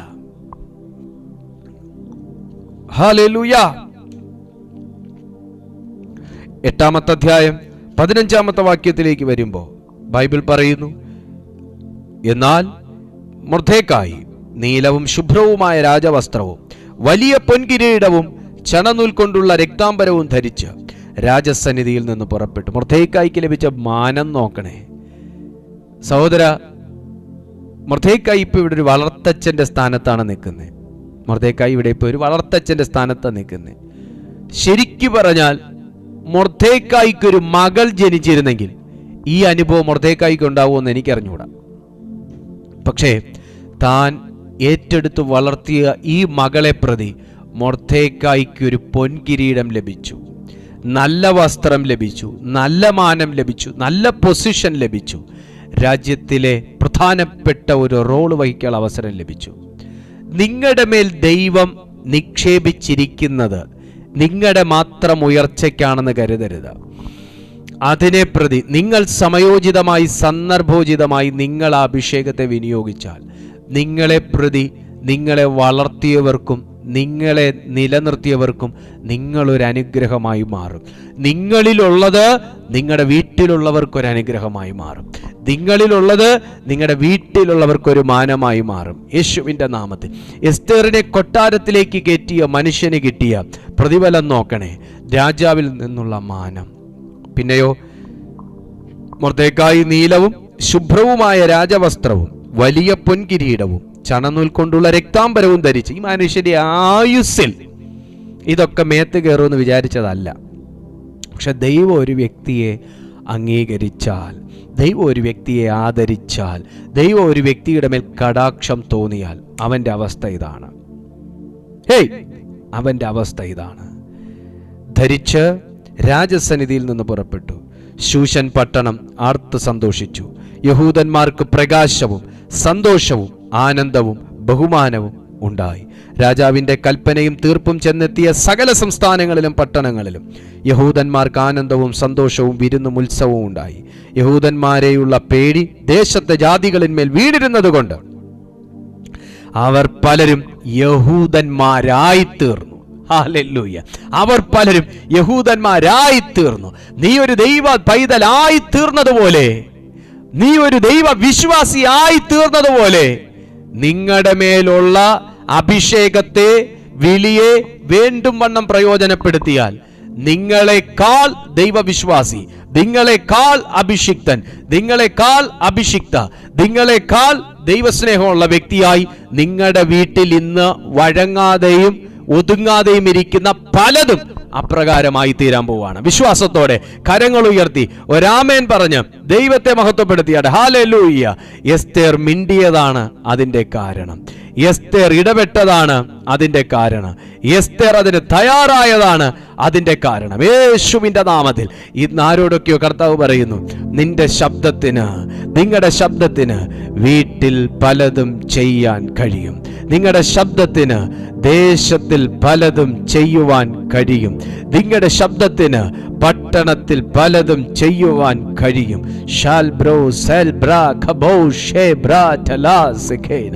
ഹല്ലേലൂയ എട്ടാമത്തെ അധ്യായം പതിനഞ്ചാമത്തെ വാക്യത്തിലേക്ക് വരുമ്പോൾ ബൈബിൾ പറയുന്നു എന്നാൽ മൃദ്ധേക്കായി നീലവും ശുഭ്രവുമായ രാജവസ്ത്രവും വലിയ പൊൻകിരീടവും ചണനൂൽ കൊണ്ടുള്ള രക്താംബരവും ധരിച്ച് രാജസന്നിധിയിൽ നിന്ന് പുറപ്പെട്ടു മൃദ്ധേക്കായിക്ക് ലഭിച്ച മാനം നോക്കണേ സഹോദര മൃദ്ധേക്കായി ഇപ്പോൾ ഇവിടെ ഒരു വളർത്തച്ഛൻ്റെ സ്ഥാനത്താണ് നിൽക്കുന്നത് മൃദ്ധേക്കായി ഇവിടെ ഇപ്പോൾ ഒരു വളർത്തച്ഛൻ്റെ സ്ഥാനത്താണ് നിൽക്കുന്നത് ശരിക്കു പറഞ്ഞാൽ മൊർത്തേക്കായിക്ക് ഒരു മകൾ ജനിച്ചിരുന്നെങ്കിൽ ഈ അനുഭവം മൊർത്തേക്കായിക്ക് ഉണ്ടാവുമെന്ന് എനിക്കറിഞ്ഞൂടാ പക്ഷേ താൻ ഏറ്റെടുത്ത് വളർത്തിയ ഈ മകളെ പ്രതി മൊർത്തേക്കായിക്ക് ഒരു പൊൻകിരീടം ലഭിച്ചു നല്ല വസ്ത്രം ലഭിച്ചു നല്ല മാനം ലഭിച്ചു നല്ല പൊസിഷൻ ലഭിച്ചു രാജ്യത്തിലെ പ്രധാനപ്പെട്ട ഒരു റോള് വഹിക്കാൻ അവസരം ലഭിച്ചു നിങ്ങളുടെ മേൽ ദൈവം നിക്ഷേപിച്ചിരിക്കുന്നത് നിങ്ങളുടെ മാത്രം ഉയർച്ചയ്ക്കാണെന്ന് കരുതരുത് അതിനെ പ്രതി നിങ്ങൾ സമയോചിതമായി സന്ദർഭോചിതമായി നിങ്ങൾ ആ അഭിഷേകത്തെ വിനിയോഗിച്ചാൽ നിങ്ങളെ പ്രതി നിങ്ങളെ വളർത്തിയവർക്കും നിങ്ങളെ നിലനിർത്തിയവർക്കും നിങ്ങളൊരു അനുഗ്രഹമായി മാറും നിങ്ങളിലുള്ളത് നിങ്ങളുടെ വീട്ടിലുള്ളവർക്കൊരു അനുഗ്രഹമായി മാറും നിങ്ങളിലുള്ളത് നിങ്ങളുടെ വീട്ടിലുള്ളവർക്കൊരു മാനമായി മാറും യേശുവിൻ്റെ നാമത്തിൽ എസ്തേറിനെ കൊട്ടാരത്തിലേക്ക് കയറ്റിയ മനുഷ്യന് കിട്ടിയ പ്രതിഫലം നോക്കണേ രാജാവിൽ നിന്നുള്ള മാനം പിന്നെയോ മൊർദ്ദേക്കായി നീലവും ശുഭ്രവുമായ രാജവസ്ത്രവും വലിയ പൊൻകിരീടവും ചണനൂൽ കൊണ്ടുള്ള രക്താംബരവും ധരിച്ച് ഈ മനുഷ്യന്റെ ആയുസ്സിൽ ഇതൊക്കെ മേത്ത് കയറുമെന്ന് വിചാരിച്ചതല്ല പക്ഷെ ദൈവം ഒരു വ്യക്തിയെ അംഗീകരിച്ചാൽ ദൈവം ഒരു വ്യക്തിയെ ആദരിച്ചാൽ ദൈവം ഒരു വ്യക്തിയുടെ മേൽ കടാക്ഷം തോന്നിയാൽ അവൻ്റെ അവസ്ഥ ഇതാണ് ഹേയ് അവൻ്റെ അവസ്ഥ ഇതാണ് ധരിച്ച് രാജസന്നിധിയിൽ നിന്ന് പുറപ്പെട്ടു ശൂഷൻ പട്ടണം ആർത്ത് സന്തോഷിച്ചു യഹൂദന്മാർക്ക് പ്രകാശവും സന്തോഷവും ആനന്ദവും ബഹുമാനവും ഉണ്ടായി രാജാവിൻ്റെ കൽപ്പനയും തീർപ്പും ചെന്നെത്തിയ സകല സംസ്ഥാനങ്ങളിലും പട്ടണങ്ങളിലും യഹൂദന്മാർക്ക് ആനന്ദവും സന്തോഷവും വിരുന്നും ഉത്സവവും ഉണ്ടായി യഹൂദന്മാരെയുള്ള പേടി ദേശത്തെ ജാതികളിന്മേൽ വീണിരുന്നത് കൊണ്ട് അവർ പലരും യഹൂദന്മാരായി തീർന്നു ഹാലൂയ അവർ പലരും യഹൂദന്മാരായി തീർന്നു നീ ഒരു ദൈവ പൈതലായി തീർന്നതുപോലെ നീ ഒരു ദൈവ വിശ്വാസിയായി തീർന്നതുപോലെ നിങ്ങളുടെ മേലുള്ള അഭിഷേകത്തെ വിളിയെ വേണ്ടും വണ്ണം പ്രയോജനപ്പെടുത്തിയാൽ നിങ്ങളെക്കാൾ ദൈവവിശ്വാസി നിങ്ങളെക്കാൾ അഭിഷിക്തൻ നിങ്ങളെക്കാൾ അഭിഷിക്ത നിങ്ങളെക്കാൾ ദൈവസ്നേഹമുള്ള വ്യക്തിയായി നിങ്ങളുടെ വീട്ടിൽ ഇന്ന് വഴങ്ങാതെയും ഒതുങ്ങാതെയും ഇരിക്കുന്ന പലതും അപ്രകാരമായി തീരാൻ പോവാണ് വിശ്വാസത്തോടെ കരങ്ങൾ ഉയർത്തി ഒരാമേൻ പറഞ്ഞ് ദൈവത്തെ മഹത്വപ്പെടുത്തിയാട്ടെ ഹാലൂയ്യ എസ്തേർ മിണ്ടിയതാണ് അതിൻ്റെ കാരണം എസ്തേർ ഇടപെട്ടതാണ് അതിൻ്റെ കാരണം എസ്തേർ അതിന് തയ്യാറായതാണ് അതിൻ്റെ കാരണം യേശുവിൻ്റെ നാമത്തിൽ ഇന്ന് ആരോടൊക്കെയോ കർത്താവ് പറയുന്നു നിന്റെ ശബ്ദത്തിന് നിങ്ങളുടെ ശബ്ദത്തിന് വീട്ടിൽ പലതും ചെയ്യാൻ കഴിയും നിങ്ങളുടെ ശബ്ദത്തിന് ദേശത്തിൽ പലതും ചെയ്യുവാൻ കഴിയും നിങ്ങളുടെ ശബ്ദത്തിന് പട്ടണത്തിൽ പലതും ചെയ്യുവാൻ കഴിയും ഷാൽ ബ്രോ സെൽ ബ്രാ ഖബോ ഷേ ബ്രാ ടലാ സെഖേന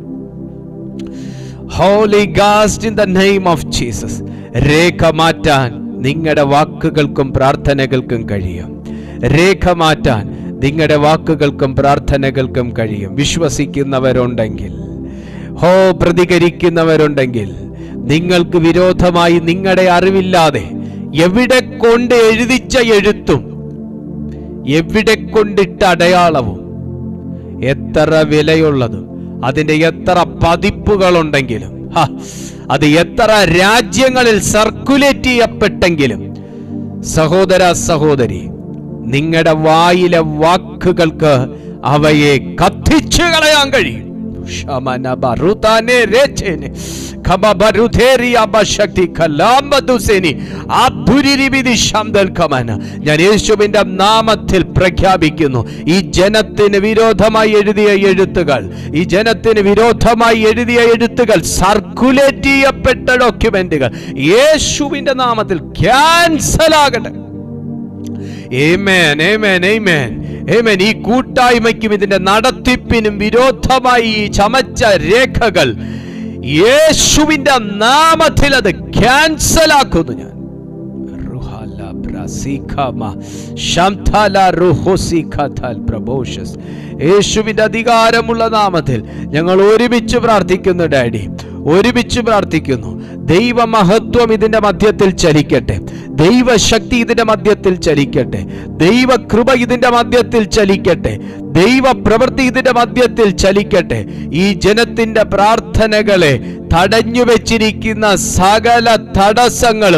holy ghost in the name of Jesus രേഖ മാറ്റാൻ നിങ്ങളുടെ വാക്കുകൾക്കും പ്രാർത്ഥനകൾക്കും കഴിയും രേഖ മാറ്റാൻ നിങ്ങളുടെ വാക്കുകൾക്കും പ്രാർത്ഥനകൾക്കും കഴിയും വിശ്വസിക്കുന്നവരുണ്ടെങ്കിൽ ഹോ പ്രതികരിക്കുന്നവരുണ്ടെങ്കിൽ നിങ്ങൾക്ക് വിരോധമായി നിങ്ങളുടെ അറിവില്ലാതെ എവിടെ കൊണ്ട് എഴുതിച്ച എഴുത്തും എവിടെ കൊണ്ടിട്ട അടയാളവും എത്ര വിലയുള്ളതും അതിന്റെ എത്ര പതിപ്പുകളുണ്ടെങ്കിലും ഹ, അത് എത്ര രാജ്യങ്ങളിൽ സർക്കുലേറ്റ് ചെയ്യപ്പെട്ടെങ്കിലും സഹോദര സഹോദരി നിങ്ങളുടെ വായിലെ വാക്കുകൾക്ക് അവയെ കത്തിച്ചു കളയാൻ കഴിയും ശമന ബറുതാനെ രചനെ ഖബബരുധേരി അബശക്തി കലാംബദുസേനി അധുരിരിവിധി ശബ്ദൽ കമന ഞാൻ യേശുവിന്റെ നാമത്തിൽ പ്രഖ്യാപിക്കുന്നു ഈ ജനത്തിന് വിരോധമായി എഴുതിയ എഴുത്തുകൾ ഈ ജനത്തിന് വിരോധമായി എഴുതിയ എഴുത്തുകൾ സർക്കുലേറ്റ് ചെയ്യപ്പെട്ട ഡോക്യുമെന്റുകൾ യേശുവിന്റെ നാമത്തിൽ ക്യാൻസൽ ആകട്ടെ Amen, amen, amen. Amen. ഈ കൂട്ടായ്മയ്ക്കും ഇതിന്റെ നടത്തിപ്പിനും വിരോധമായി ഈ ചമച്ച രേഖകൾ യേശുവിന്റെ നാമത്തിൽ അത് ക്യാൻസൽ ആക്കുന്നു ഞാൻ റുഹാല ബ്രസീഖമ ശംഥല റുഹോസിഖതൽ പ്രബോഷസ് യേശുവിന്റെ അധികാരമുള്ള നാമത്തിൽ ഞങ്ങൾ ഒരുമിച്ച് പ്രാർത്ഥിക്കുന്നു ഡാഡി ഒരുമിച്ച് പ്രാർത്ഥിക്കുന്നു ദൈവമഹത്വം ഇതിന്റെ മധ്യത്തിൽ ചലിക്കട്ടെ ദൈവശക്തി ഇതിന്റെ മധ്യത്തിൽ ചലിക്കട്ടെ ദൈവകൃപ ഇതിന്റെ മധ്യത്തിൽ ചലിക്കട്ടെ ദൈവ പ്രവൃത്തി ഇതിന്റെ മധ്യത്തിൽ ചലിക്കട്ടെ ഈ ജനത്തിന്റെ പ്രാർത്ഥനകളെ തടഞ്ഞു വെച്ചിരിക്കുന്ന സകല തടസ്സങ്ങളും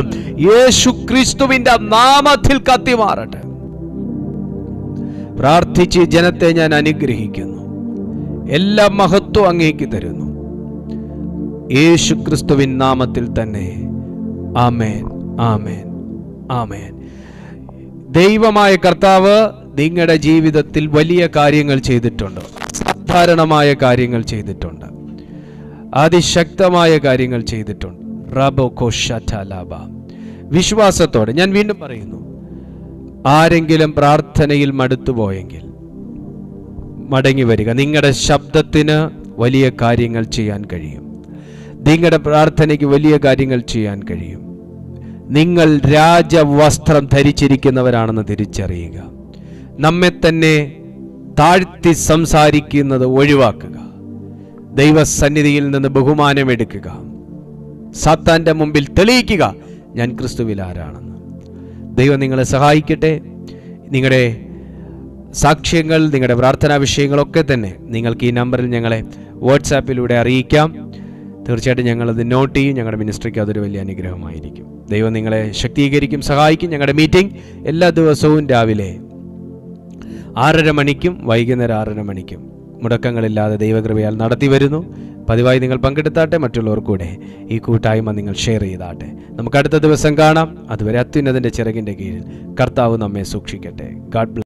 യേശു ക്രിസ്തുവിന്റെ നാമത്തിൽ കത്തിമാറട്ടെ പ്രാർത്ഥിച്ച് ഈ ജനത്തെ ഞാൻ അനുഗ്രഹിക്കുന്നു എല്ലാ മഹത്വം അങ്ങേക്ക് തരുന്നു യേശു ക്രിസ്തുവിൻ നാമത്തിൽ തന്നെ ആമേൻ ആമേൻ ആമേൻ ദൈവമായ കർത്താവ് നിങ്ങളുടെ ജീവിതത്തിൽ വലിയ കാര്യങ്ങൾ ചെയ്തിട്ടുണ്ട് സാധാരണമായ കാര്യങ്ങൾ ചെയ്തിട്ടുണ്ട് അതിശക്തമായ കാര്യങ്ങൾ ചെയ്തിട്ടുണ്ട് റബോ കോഷലാബ വിശ്വാസത്തോടെ ഞാൻ വീണ്ടും പറയുന്നു ആരെങ്കിലും പ്രാർത്ഥനയിൽ മടുത്തുപോയെങ്കിൽ മടങ്ങി വരിക നിങ്ങളുടെ ശബ്ദത്തിന് വലിയ കാര്യങ്ങൾ ചെയ്യാൻ കഴിയും നിങ്ങളുടെ പ്രാർത്ഥനയ്ക്ക് വലിയ കാര്യങ്ങൾ ചെയ്യാൻ കഴിയും നിങ്ങൾ രാജവസ്ത്രം ധരിച്ചിരിക്കുന്നവരാണെന്ന് തിരിച്ചറിയുക നമ്മെ തന്നെ താഴ്ത്തി സംസാരിക്കുന്നത് ഒഴിവാക്കുക ദൈവസന്നിധിയിൽ നിന്ന് ബഹുമാനം എടുക്കുക സാത്താന്റെ മുമ്പിൽ തെളിയിക്കുക ഞാൻ ക്രിസ്തുവിൽ ആരാണെന്ന് ദൈവം നിങ്ങളെ സഹായിക്കട്ടെ നിങ്ങളുടെ സാക്ഷ്യങ്ങൾ നിങ്ങളുടെ പ്രാർത്ഥനാ വിഷയങ്ങളൊക്കെ തന്നെ നിങ്ങൾക്ക് ഈ നമ്പറിൽ ഞങ്ങളെ വാട്സാപ്പിലൂടെ അറിയിക്കാം തീർച്ചയായിട്ടും ഞങ്ങളത് നോട്ട് ചെയ്യും ഞങ്ങളുടെ മിനിസ്ട്രിക്ക് അതൊരു വലിയ അനുഗ്രഹമായിരിക്കും ദൈവം നിങ്ങളെ ശക്തീകരിക്കും സഹായിക്കും ഞങ്ങളുടെ മീറ്റിംഗ് എല്ലാ ദിവസവും രാവിലെ ആറര മണിക്കും വൈകുന്നേരം ആറര മണിക്കും മുടക്കങ്ങളില്ലാതെ ദൈവകൃപയാൽ നടത്തി വരുന്നു പതിവായി നിങ്ങൾ പങ്കെടുത്താട്ടെ മറ്റുള്ളവർ കൂടെ ഈ കൂട്ടായ്മ നിങ്ങൾ ഷെയർ ചെയ്താട്ടെ നമുക്ക് അടുത്ത ദിവസം കാണാം അതുവരെ അത്യുന്നതിൻ്റെ ചിറകിൻ്റെ കീഴിൽ കർത്താവ് നമ്മെ സൂക്ഷിക്കട്ടെ ഗാഡ്